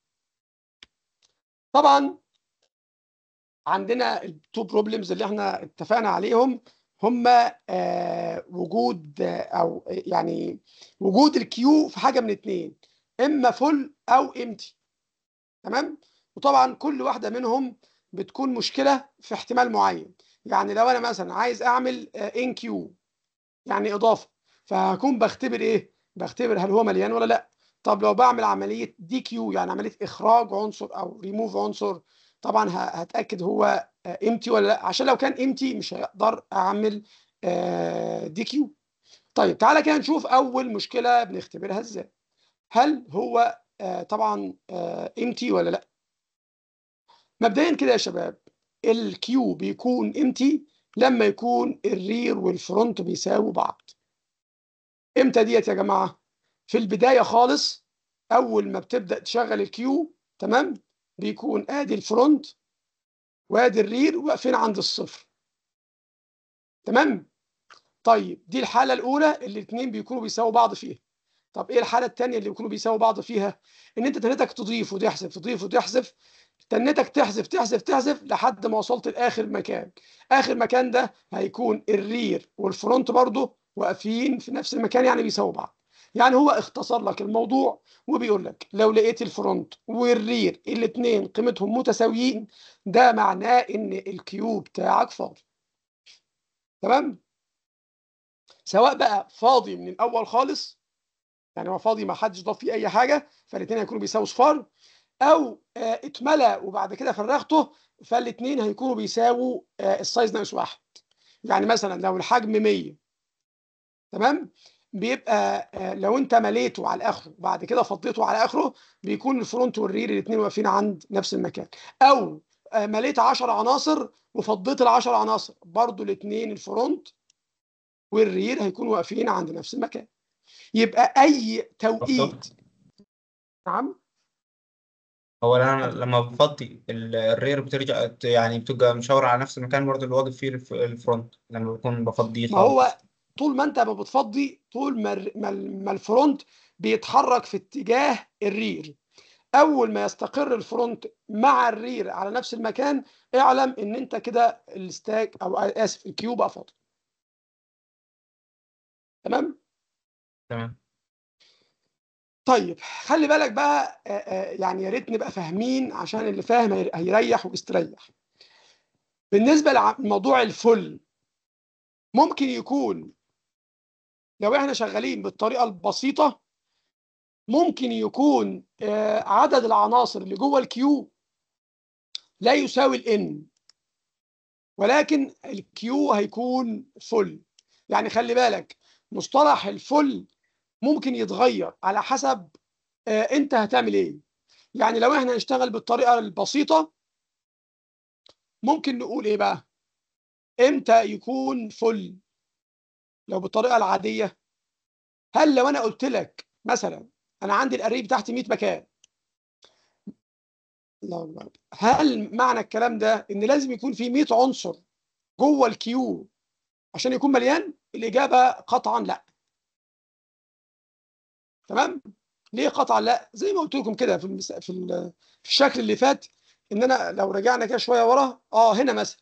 طبعا عندنا التو بروبلمز اللي احنا اتفقنا عليهم هم آه وجود آه او يعني وجود الكيو في حاجه من اتنين اما فل او امتي تمام وطبعا كل واحده منهم بتكون مشكله في احتمال معين يعني لو انا مثلا عايز اعمل ان كيو يعني اضافه فهكون بختبر ايه بختبر هل هو مليان ولا لا طب لو بعمل عمليه دي كيو يعني عمليه اخراج عنصر او ريموف عنصر طبعا ه- هتاكد هو امتي ولا لا عشان لو كان امتي مش هقدر اعمل دي كيو طيب تعالى كده نشوف اول مشكله بنختبرها ازاي هل هو آه، طبعا امتي ولا لا مبدئيا كده يا شباب الكيو بيكون امتي لما يكون الرير والفرونت بيساووا بعض امتى ديت يا جماعه في البدايه خالص اول ما بتبدا تشغل الكيو تمام بيكون ادي الفرونت وادي الرير واقفين عند الصفر تمام طيب دي الحاله الاولى اللي الاثنين بيكونوا بيساووا بعض فيها طب ايه الحاله الثانيه اللي بيكونوا بيساووا بعض فيها ان انت تنتك تضيف وتحذف تضيف وتحذف تنتك تحذف تحذف تحذف لحد ما وصلت لاخر مكان اخر مكان ده هيكون الرير والفرونت برضه واقفين في نفس المكان يعني بيساووا بعض يعني هو اختصر لك الموضوع وبيقول لك لو لقيت الفرونت والرير الاثنين قيمتهم متساويين ده معناه ان الكيو بتاعك فاضي تمام سواء بقى فاضي من الاول خالص يعني هو فاضي ما حدش ضاف فيه اي حاجه فالاثنين هيكونوا بيساووا صفار او آه، اتملى وبعد كده فرغته فالاثنين هيكونوا بيساووا آه، السايز ناقص واحد يعني مثلا لو الحجم 100 تمام بيبقى آه، لو انت مليته على اخره وبعد كده فضيته على اخره بيكون الفرونت والرير الاثنين واقفين عند نفس المكان او آه، مليت 10 عناصر وفضيت ال 10 عناصر برضو الاثنين الفرونت والرير هيكونوا واقفين عند نفس المكان يبقى اي توقيت نعم
هو انا لما بفضي ال- الرير بترجع ت- يعني بتبقى مشاور على نفس المكان برضه اللي واقف فيه الف- الفرونت لما بكون بفضيه
ما هو
خالص
طول ما انت ما بتفضي طول ما الر- ما ال- ما الفرونت بيتحرك في اتجاه الرير اول ما يستقر الفرونت مع الرير على نفس المكان اعلم ان انت كده الستاك او اسف الكيو بقى فاضي تمام
تمام
طيب خلي بالك بقى آه، آه، يعني يا ريت نبقى فاهمين عشان اللي فاهم هير- هيريح ويستريح بالنسبه لموضوع الفل ممكن يكون لو احنا شغالين بالطريقه البسيطه ممكن يكون آه، عدد العناصر اللي جوه الكيو لا يساوي الان ولكن الكيو هيكون فل يعني خلي بالك مصطلح الفل ممكن يتغير على حسب آه، انت هتعمل ايه يعني لو احنا هنشتغل بالطريقه البسيطه ممكن نقول ايه بقى امتى يكون فل لو بالطريقه العاديه هل لو انا قلت لك مثلا انا عندي الاري بتاعتي 100 مكان الله أكبر. هل معنى الكلام ده ان لازم يكون في 100 عنصر جوه الكيو عشان يكون مليان الاجابه قطعا لا تمام ليه قطعا لا زي ما قلت لكم كده في المس... في, ال... في الشكل اللي فات ان انا لو رجعنا كده شويه ورا اه هنا مثلا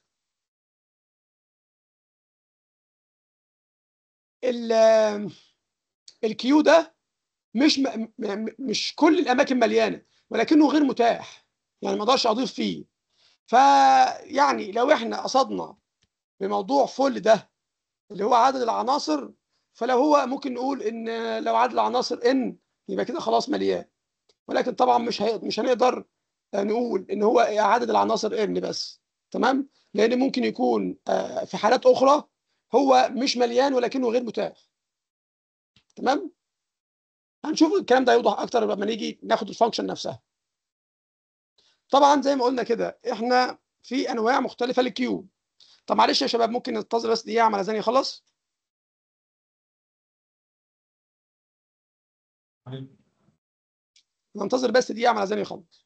ال... الكيو ده مش م... م... مش كل الاماكن مليانه ولكنه غير متاح يعني ما اقدرش اضيف فيه فيعني لو احنا قصدنا بموضوع فل ده اللي هو عدد العناصر فلو هو ممكن نقول ان لو عدد العناصر ان يبقى كده خلاص مليان ولكن طبعا مش هي... مش هنقدر نقول ان هو عدد العناصر ان بس تمام لان ممكن يكون آه، في حالات اخرى هو مش مليان ولكنه غير متاح تمام هنشوف الكلام ده يوضح اكتر لما نيجي ناخد الفانكشن نفسها طبعا زي ما قلنا كده احنا في انواع مختلفه للكيو طب معلش يا شباب ممكن ننتظر بس دقيقه على زاني يخلص ننتظر بس دقيقه على زاني يخلص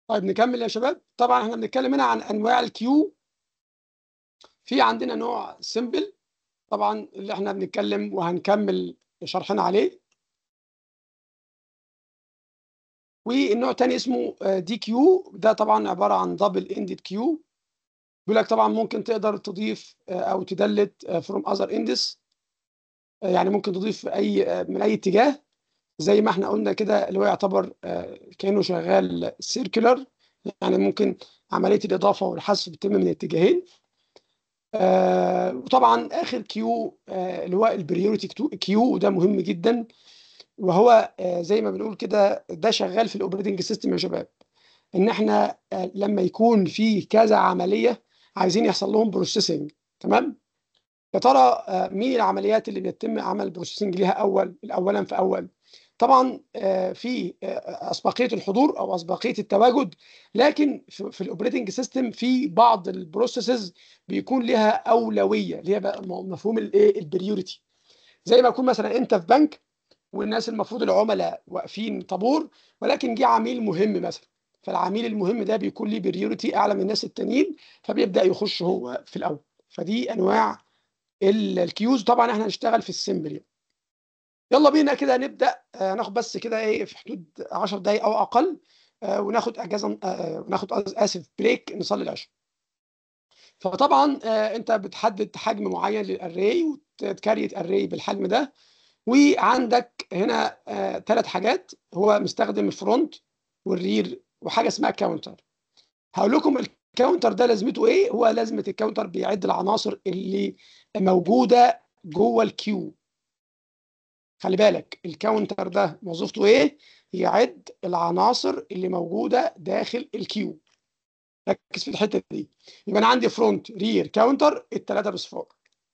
طيب نكمل يا شباب طبعا احنا بنتكلم هنا عن انواع الكيو في عندنا نوع سيمبل طبعا اللي احنا بنتكلم وهنكمل شرحنا عليه والنوع الثاني اسمه دي كيو ده طبعا عباره عن دبل اندد كيو بيقول لك طبعا ممكن تقدر تضيف آه، او تدلت فروم اذر اندس يعني ممكن تضيف اي آه، من اي اتجاه زي ما احنا قلنا كده اللي هو يعتبر آه، كانه شغال سيركولر يعني ممكن عمليه الاضافه والحذف بتتم من اتجاهين آه، وطبعا اخر كيو آه، اللي هو البريوريتي كيو وده مهم جدا وهو آه، زي ما بنقول كده ده شغال في الاوبريتنج سيستم يا شباب ان احنا آه، لما يكون في كذا عمليه عايزين يحصل لهم بروسيسنج تمام يا ترى آه، مين العمليات اللي بيتم عمل بروسيسنج ليها اول الاولا في اول طبعا آه، في آه، اسبقيه الحضور او اسبقيه التواجد لكن في, في الاوبريتنج سيستم في بعض البروسيسز بيكون لها اولويه اللي هي بقى م- مفهوم الايه البريوريتي زي ما يكون مثلا انت في بنك والناس المفروض العملاء واقفين طابور ولكن جه عميل مهم مثلا فالعميل المهم ده بيكون ليه بريوريتي اعلى من الناس التانيين فبيبدا يخش هو في الاول فدي انواع ال- الكيوز طبعا احنا هنشتغل في السيمبل يعني. يلا بينا كده نبدا آه، ناخد بس كده ايه في حدود 10 دقائق او اقل آه، وناخد اجازه آه، وناخد اسف بريك نصلي العشاء فطبعا آه، انت بتحدد حجم معين للاري وتكريت اري بالحجم ده وعندك هنا ثلاث حاجات هو مستخدم الفرونت والرير وحاجه اسمها كاونتر هقول لكم الكاونتر ده لازمته ايه هو لازمه الكاونتر بيعد العناصر اللي موجوده جوه الكيو خلي بالك الكاونتر ده وظيفته ايه يعد العناصر اللي موجوده داخل الكيو ركز في الحته دي يبقى انا عندي فرونت رير كاونتر الثلاثه بصفار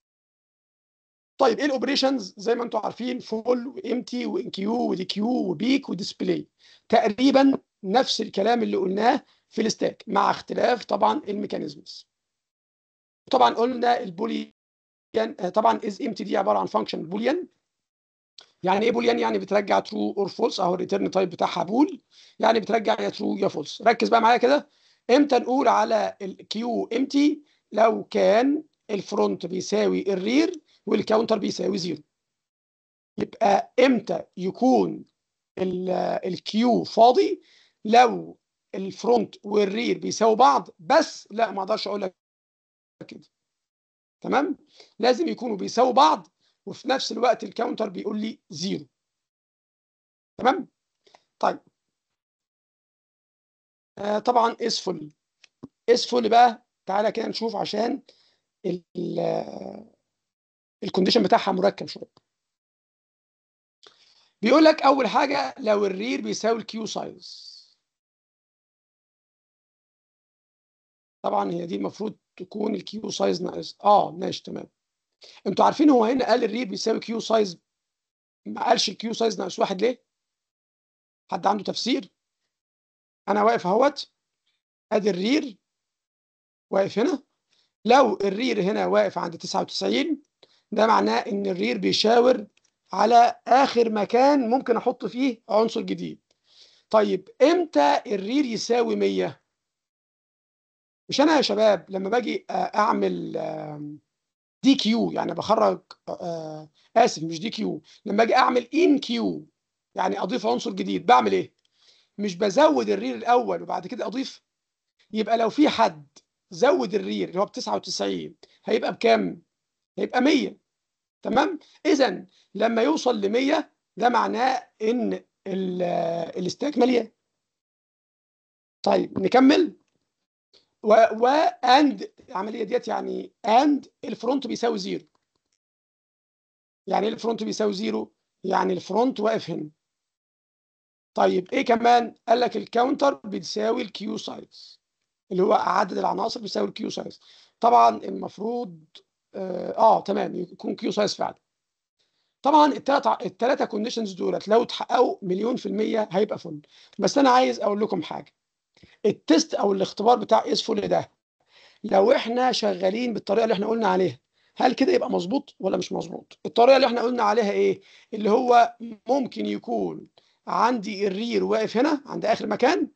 طيب ايه الاوبريشنز زي ما انتم عارفين فول وامتي وان كيو ودي كيو وبيك وديسبلاي تقريبا نفس الكلام اللي قلناه في الستاك مع اختلاف طبعا الميكانيزمز طبعا قلنا البوليان آه، طبعا از امتي دي عباره عن فانكشن بوليان يعني ايه بوليان يعني بترجع ترو اور فولس اهو الريتيرن تايب بتاعها بول يعني بترجع يا ترو يا فولس ركز بقى معايا كده امتى نقول على الكيو امتي لو كان الفرونت بيساوي الرير والكاونتر بيساوي زيرو يبقى امتى يكون الكيو فاضي لو الفرونت والرير بيساوي بعض بس لا ما اقدرش اقول لك كده تمام لازم يكونوا بيساوي بعض وفي نفس الوقت الكاونتر بيقول لي زيرو تمام طيب آه طبعا اسفل اسفل بقى تعالى كده نشوف عشان الكونديشن بتاعها مركب شويه بيقول لك اول حاجه لو الرير بيساوي الكيو سايز طبعا هي دي المفروض تكون الكيو سايز ناقص اه ماشي تمام انتوا عارفين هو هنا قال الرير بيساوي كيو سايز ما قالش الكيو سايز ناقص واحد ليه حد عنده تفسير انا واقف اهوت ادي الرير واقف هنا لو الرير هنا واقف عند 99 ده معناه ان الرير بيشاور على اخر مكان ممكن احط فيه عنصر جديد طيب امتى الرير يساوي 100 مش انا يا شباب لما باجي اعمل دي كيو يعني بخرج آه اسف مش دي كيو لما اجي اعمل ان كيو يعني اضيف عنصر جديد بعمل ايه مش بزود الرير الاول وبعد كده اضيف يبقى لو في حد زود الرير اللي هو ب 99 هيبقى بكام هيبقى 100 تمام اذا لما يوصل ل 100 ده معناه ان الاستاك مليان طيب نكمل و و اند العمليه ديت يعني اند الفرونت بيساوي زيرو يعني ايه الفرونت بيساوي زيرو يعني الفرونت واقف هنا طيب ايه كمان قال لك الكاونتر بيساوي الكيو سايز اللي هو عدد العناصر بيساوي الكيو سايز طبعا المفروض اه, آه تمام يكون كيو سايز فعلا طبعا الثلاثه الثلاثه كونديشنز دولت لو اتحققوا مليون في الميه هيبقى فل بس انا عايز اقول لكم حاجه التست او الاختبار بتاع اس فل ده لو احنا شغالين بالطريقه اللي احنا قلنا عليها هل كده يبقى مظبوط ولا مش مظبوط الطريقه اللي احنا قلنا عليها ايه اللي هو ممكن يكون عندي الرير واقف هنا عند اخر مكان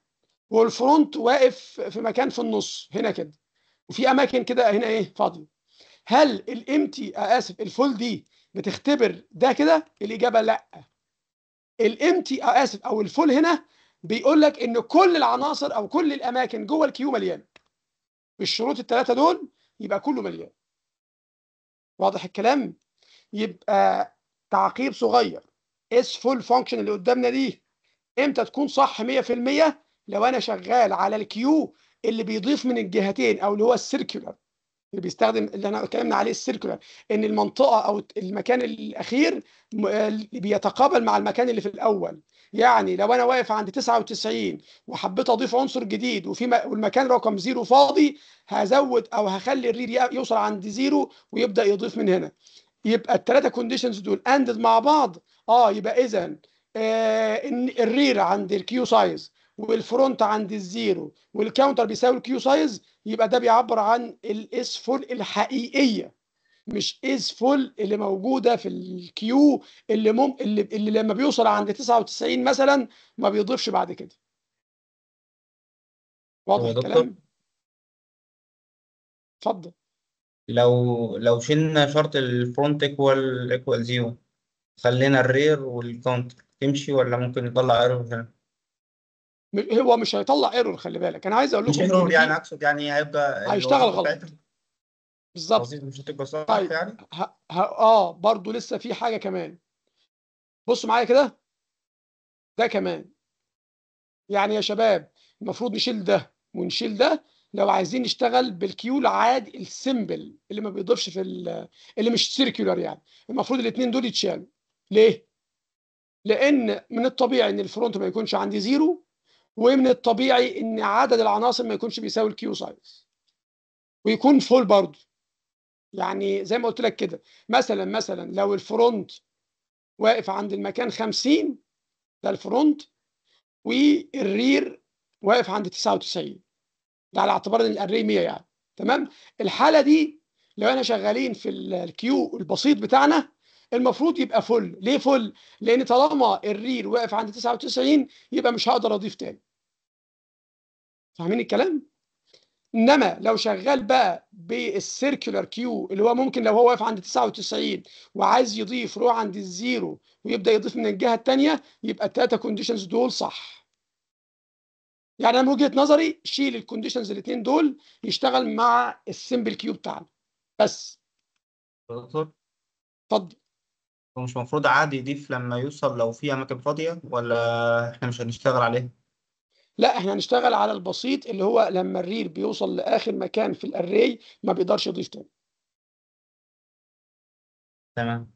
والفرونت واقف في مكان في النص هنا كده وفي اماكن كده هنا ايه فاضيه هل الامتي اسف الفول دي بتختبر ده كده الاجابه لا الامتي اسف او الفول هنا بيقول لك ان كل العناصر او كل الاماكن جوه الكيو مليانه بالشروط الثلاثه دول يبقى كله مليان واضح الكلام يبقى تعقيب صغير اس فول فانكشن اللي قدامنا دي امتى تكون صح 100% لو انا شغال على الكيو اللي بيضيف من الجهتين او اللي هو السيركولار اللي بيستخدم اللي احنا اتكلمنا عليه السيركولار ان المنطقه او المكان الاخير م- اللي بيتقابل مع المكان اللي في الاول يعني لو انا واقف عند 99 وحبيت اضيف عنصر جديد وفي م- والمكان رقم زيرو فاضي هزود او هخلي الرير ي- يوصل عند زيرو ويبدا يضيف من هنا يبقى الثلاثه كونديشنز دول اندد مع بعض اه يبقى اذا آه ان الرير عند الكيو سايز والفرونت عند الزيرو والكاونتر بيساوي الكيو سايز يبقى ده بيعبر عن الاس فول الحقيقيه مش از فول اللي موجوده في الكيو اللي مم اللي, اللي لما بيوصل عند 99 مثلا ما بيضيفش بعد كده واضح
هو يا دكتور
الكلام اتفضل
لو لو شلنا شرط الفرونت ايكوال ايكوال زيرو خلينا الرير والكاونتر تمشي ولا ممكن يطلع ايرور هنا
م- هو مش هيطلع ايرور خلي بالك انا عايز اقول
مش
لكم
ايرور
إن
يعني
في-
اقصد يعني هيبقى
هيشتغل
الوظيفة
غلط.
بتاعتها-
بالظبط
الوظيفة مش هتبقى صح
طيب.
يعني
ه... ه... اه برضو لسه في حاجه كمان بصوا معايا كده ده كمان يعني يا شباب المفروض نشيل ده ونشيل ده لو عايزين نشتغل بالكيو العادي السيمبل اللي ما بيضيفش في ال- اللي مش سيركيولار يعني المفروض الاثنين دول يتشالوا ليه لان من الطبيعي ان الفرونت ما يكونش عندي زيرو ومن الطبيعي ان عدد العناصر ما يكونش بيساوي الكيو سايز ويكون فول برضه يعني زي ما قلت لك كده مثلا مثلا لو الفرونت واقف عند المكان 50 ده الفرونت والرير واقف عند 99 ده على اعتبار ان الاري 100 يعني تمام الحاله دي لو احنا شغالين في ال- الكيو البسيط بتاعنا المفروض يبقى فل ليه فل لان طالما الرير واقف عند 99 يبقى مش هقدر اضيف تاني فاهمين الكلام انما لو شغال بقى بالسيركولار كيو اللي هو ممكن لو هو واقف عند 99 وعايز يضيف يروح عند الزيرو ويبدا يضيف من الجهه الثانيه يبقى الثلاثه كونديشنز دول صح يعني انا من وجهه نظري شيل الكونديشنز الاثنين دول يشتغل مع السمبل كيو بتاعنا بس
يا دكتور
اتفضل
هو مش المفروض عادي يضيف لما يوصل لو في أماكن فاضية ولا إحنا مش هنشتغل عليه؟
لا احنا هنشتغل على البسيط اللي هو لما الرير بيوصل لاخر مكان في الاري ما بيقدرش يضيف تاني
تمام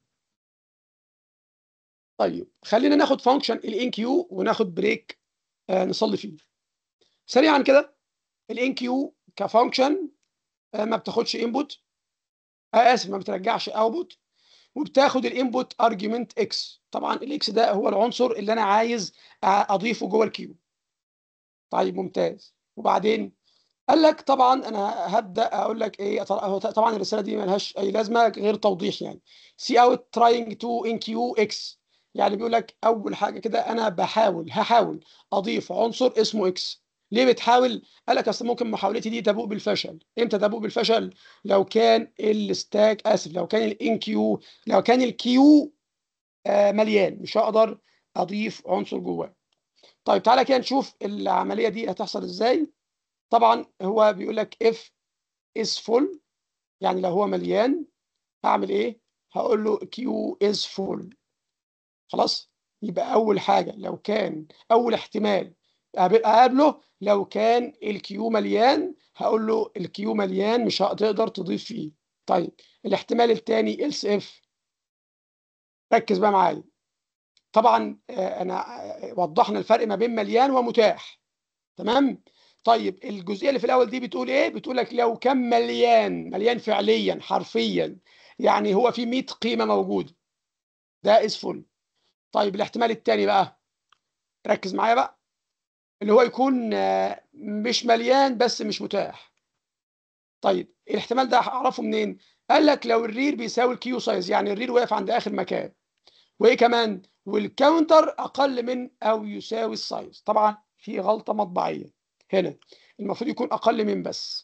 طيب خلينا ناخد فانكشن الان كيو وناخد بريك آه نصلي فيه سريعا كده الان كيو كفانكشن آه ما بتاخدش انبوت آه اسف ما بترجعش اوتبوت وبتاخد الانبوت ارجيومنت اكس طبعا الاكس ده هو العنصر اللي انا عايز آه، اضيفه جوه الكيو طيب ممتاز وبعدين قال لك طبعا انا هبدا اقول لك ايه طر- هو طبعا الرساله دي ملهاش اي لازمه غير توضيح يعني سي اوت تراينج تو ان كيو اكس يعني بيقول لك اول حاجه كده انا بحاول هحاول اضيف عنصر اسمه اكس ليه بتحاول قال لك اصل ممكن محاولتي دي تبوء بالفشل امتى تبوء بالفشل لو كان الستاك اسف لو كان الان كيو لو كان الكيو آه مليان مش هقدر اضيف عنصر جواه طيب تعالى كده نشوف العمليه دي هتحصل ازاي طبعا هو بيقول لك if is full يعني لو هو مليان هعمل ايه هقول له q is full خلاص يبقى اول حاجه لو كان اول احتمال أقابل- اقابله لو كان الكيو مليان هقول له الكيو مليان مش هتقدر تضيف فيه طيب الاحتمال الثاني else if ركز بقى معايا طبعا آه، انا آه، وضحنا الفرق ما بين مليان ومتاح تمام طيب الجزئيه اللي في الاول دي بتقول ايه بتقول لك لو كان مليان مليان فعليا حرفيا يعني هو في 100 قيمه موجوده ده از فول طيب الاحتمال الثاني بقى ركز معايا بقى اللي هو يكون آه، مش مليان بس مش متاح طيب الاحتمال ده اعرفه منين قال لك لو الرير بيساوي الكيو سايز يعني الرير واقف عند اخر مكان وايه كمان والكاونتر اقل من او يساوي السايز طبعا في غلطه مطبعيه هنا المفروض يكون اقل من بس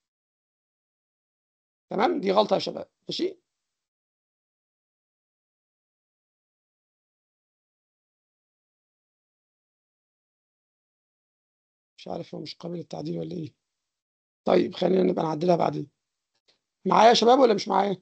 تمام دي غلطه يا شباب ماشي مش عارف هو مش قابل للتعديل ولا ايه طيب خلينا نبقى نعدلها بعدين معايا يا شباب ولا مش معايا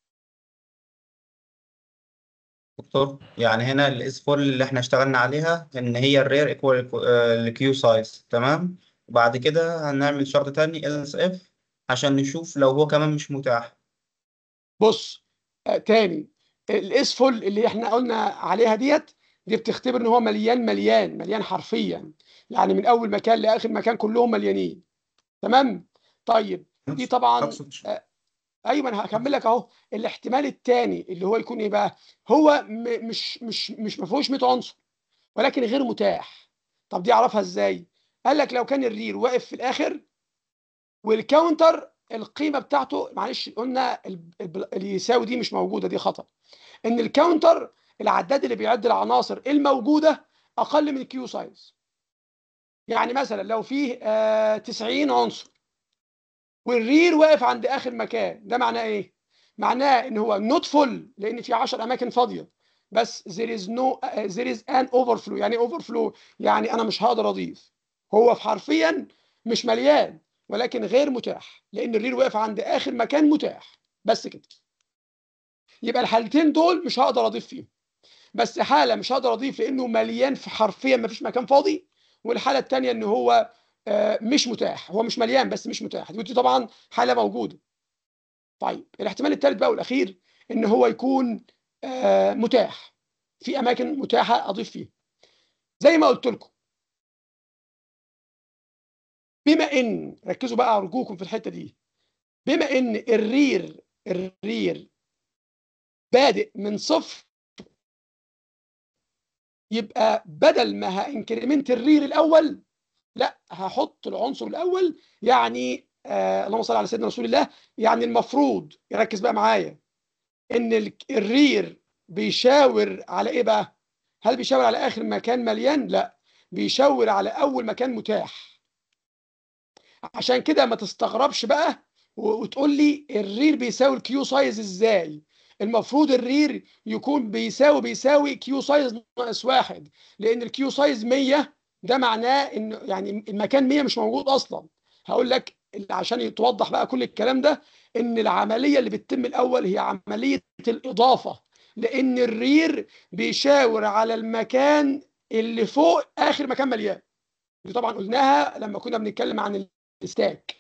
دكتور يعني هنا الاس 4 اللي احنا اشتغلنا عليها ان هي الرير ايكوال الكيو سايز تمام وبعد كده هنعمل شرط تاني اس اف عشان نشوف لو هو كمان مش متاح
بص آه تاني الاس فول اللي احنا قلنا عليها ديت دي بتختبر ان هو مليان مليان مليان حرفيا يعني من اول مكان لاخر مكان كلهم مليانين تمام طيب دي طبعا
اقصد
آه، ايوه انا هكمل لك اهو الاحتمال الثاني اللي هو يكون ايه بقى هو م- مش مش مش ما فيهوش 100 عنصر ولكن غير متاح طب دي اعرفها ازاي قال لك لو كان الرير واقف في الاخر والكاونتر القيمه بتاعته معلش قلنا ال- ال- اللي يساوي دي مش موجوده دي خطا ان الكاونتر العداد اللي بيعد العناصر الموجوده اقل من الكيو سايز يعني مثلا لو فيه آه 90 عنصر والرير واقف عند اخر مكان ده معناه ايه معناه ان هو نوت فول لان في 10 اماكن فاضيه بس there is no uh, there is an overflow يعني ايه overflow يعني انا مش هقدر اضيف هو في حرفيا مش مليان ولكن غير متاح لان الرير واقف عند اخر مكان متاح بس كده يبقى الحالتين دول مش هقدر اضيف فيهم بس حاله مش هقدر اضيف لانه مليان في حرفيا ما فيش مكان فاضي والحاله الثانيه ان هو آه، مش متاح هو مش مليان بس مش متاح ودي طبعا حاله موجوده طيب الاحتمال الثالث بقى والاخير ان هو يكون آه، متاح في اماكن متاحه اضيف فيها زي ما قلت لكم بما ان ركزوا بقى ارجوكم في الحته دي بما ان الرير الرير بادئ من صفر يبقى بدل ما هانكريمنت الرير الاول لا هحط العنصر الاول يعني آه اللهم صل على سيدنا رسول الله يعني المفروض يركز بقى معايا ان ال- الرير بيشاور على ايه بقى هل بيشاور على اخر مكان مليان لا بيشاور على اول مكان متاح عشان كده ما تستغربش بقى و- وتقول لي الرير بيساوي الكيو سايز ازاي المفروض الرير يكون بيساوي بيساوي كيو سايز ناقص واحد لان الكيو سايز 100 ده معناه ان يعني المكان 100 مش موجود اصلا هقول لك اللي عشان يتوضح بقى كل الكلام ده ان العمليه اللي بتتم الاول هي عمليه الاضافه لان الرير بيشاور على المكان اللي فوق اخر مكان مليان دي طبعا قلناها لما كنا بنتكلم عن الستاك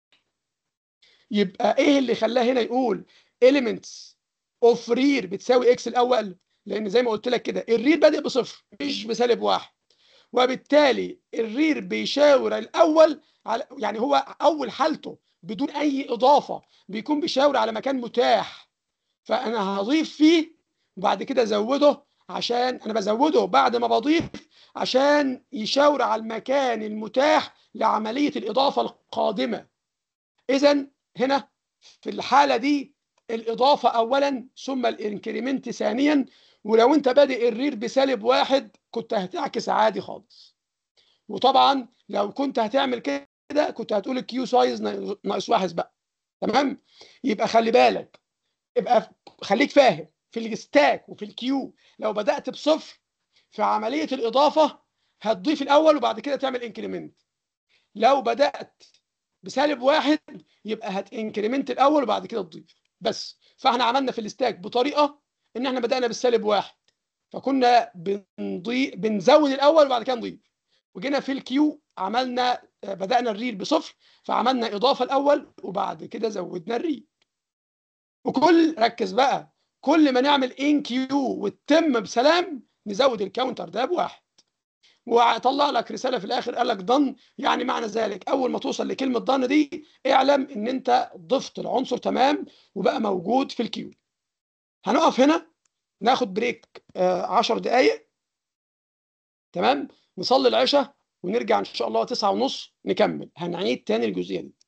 يبقى ايه اللي خلاه هنا يقول elements of رير بتساوي اكس الاول لان زي ما قلت لك كده الرير بادئ بصفر مش بسالب واحد وبالتالي الرير بيشاور الاول على يعني هو اول حالته بدون اي اضافه بيكون بيشاور على مكان متاح فانا هضيف فيه وبعد كده ازوده عشان انا بزوده بعد ما بضيف عشان يشاور على المكان المتاح لعمليه الاضافه القادمه اذا هنا في الحاله دي الاضافه اولا ثم الانكريمنت ثانيا ولو انت بادئ الرير بسالب واحد كنت هتعكس عادي خالص وطبعا لو كنت هتعمل كده كنت هتقول الكيو سايز ناقص واحد بقى تمام يبقى خلي بالك يبقى خليك فاهم في الستاك وفي الكيو لو بدات بصفر في عمليه الاضافه هتضيف الاول وبعد كده تعمل انكريمنت لو بدات بسالب واحد يبقى هتنكريمنت الاول وبعد كده تضيف بس فاحنا عملنا في الستاك بطريقه ان احنا بدانا بالسالب واحد فكنا بنضيف بنزود الاول وبعد كده نضيف وجينا في الكيو عملنا آه، بدانا الريل بصفر فعملنا اضافه الاول وبعد كده زودنا الريل وكل ركز بقى كل ما نعمل ان كيو وتتم بسلام نزود الكاونتر ده بواحد وطلع لك رساله في الاخر قال لك ضن يعني معنى ذلك اول ما توصل لكلمه ضن دي اعلم ان انت ضفت العنصر تمام وبقى موجود في الكيو هنقف هنا ناخد بريك 10 دقائق تمام نصلي العشاء ونرجع ان شاء الله تسعة ونص نكمل هنعيد تاني الجزئيه دي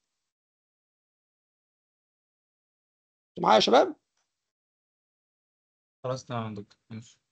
انتوا معايا يا شباب
خلاص تمام يا دكتور ماشي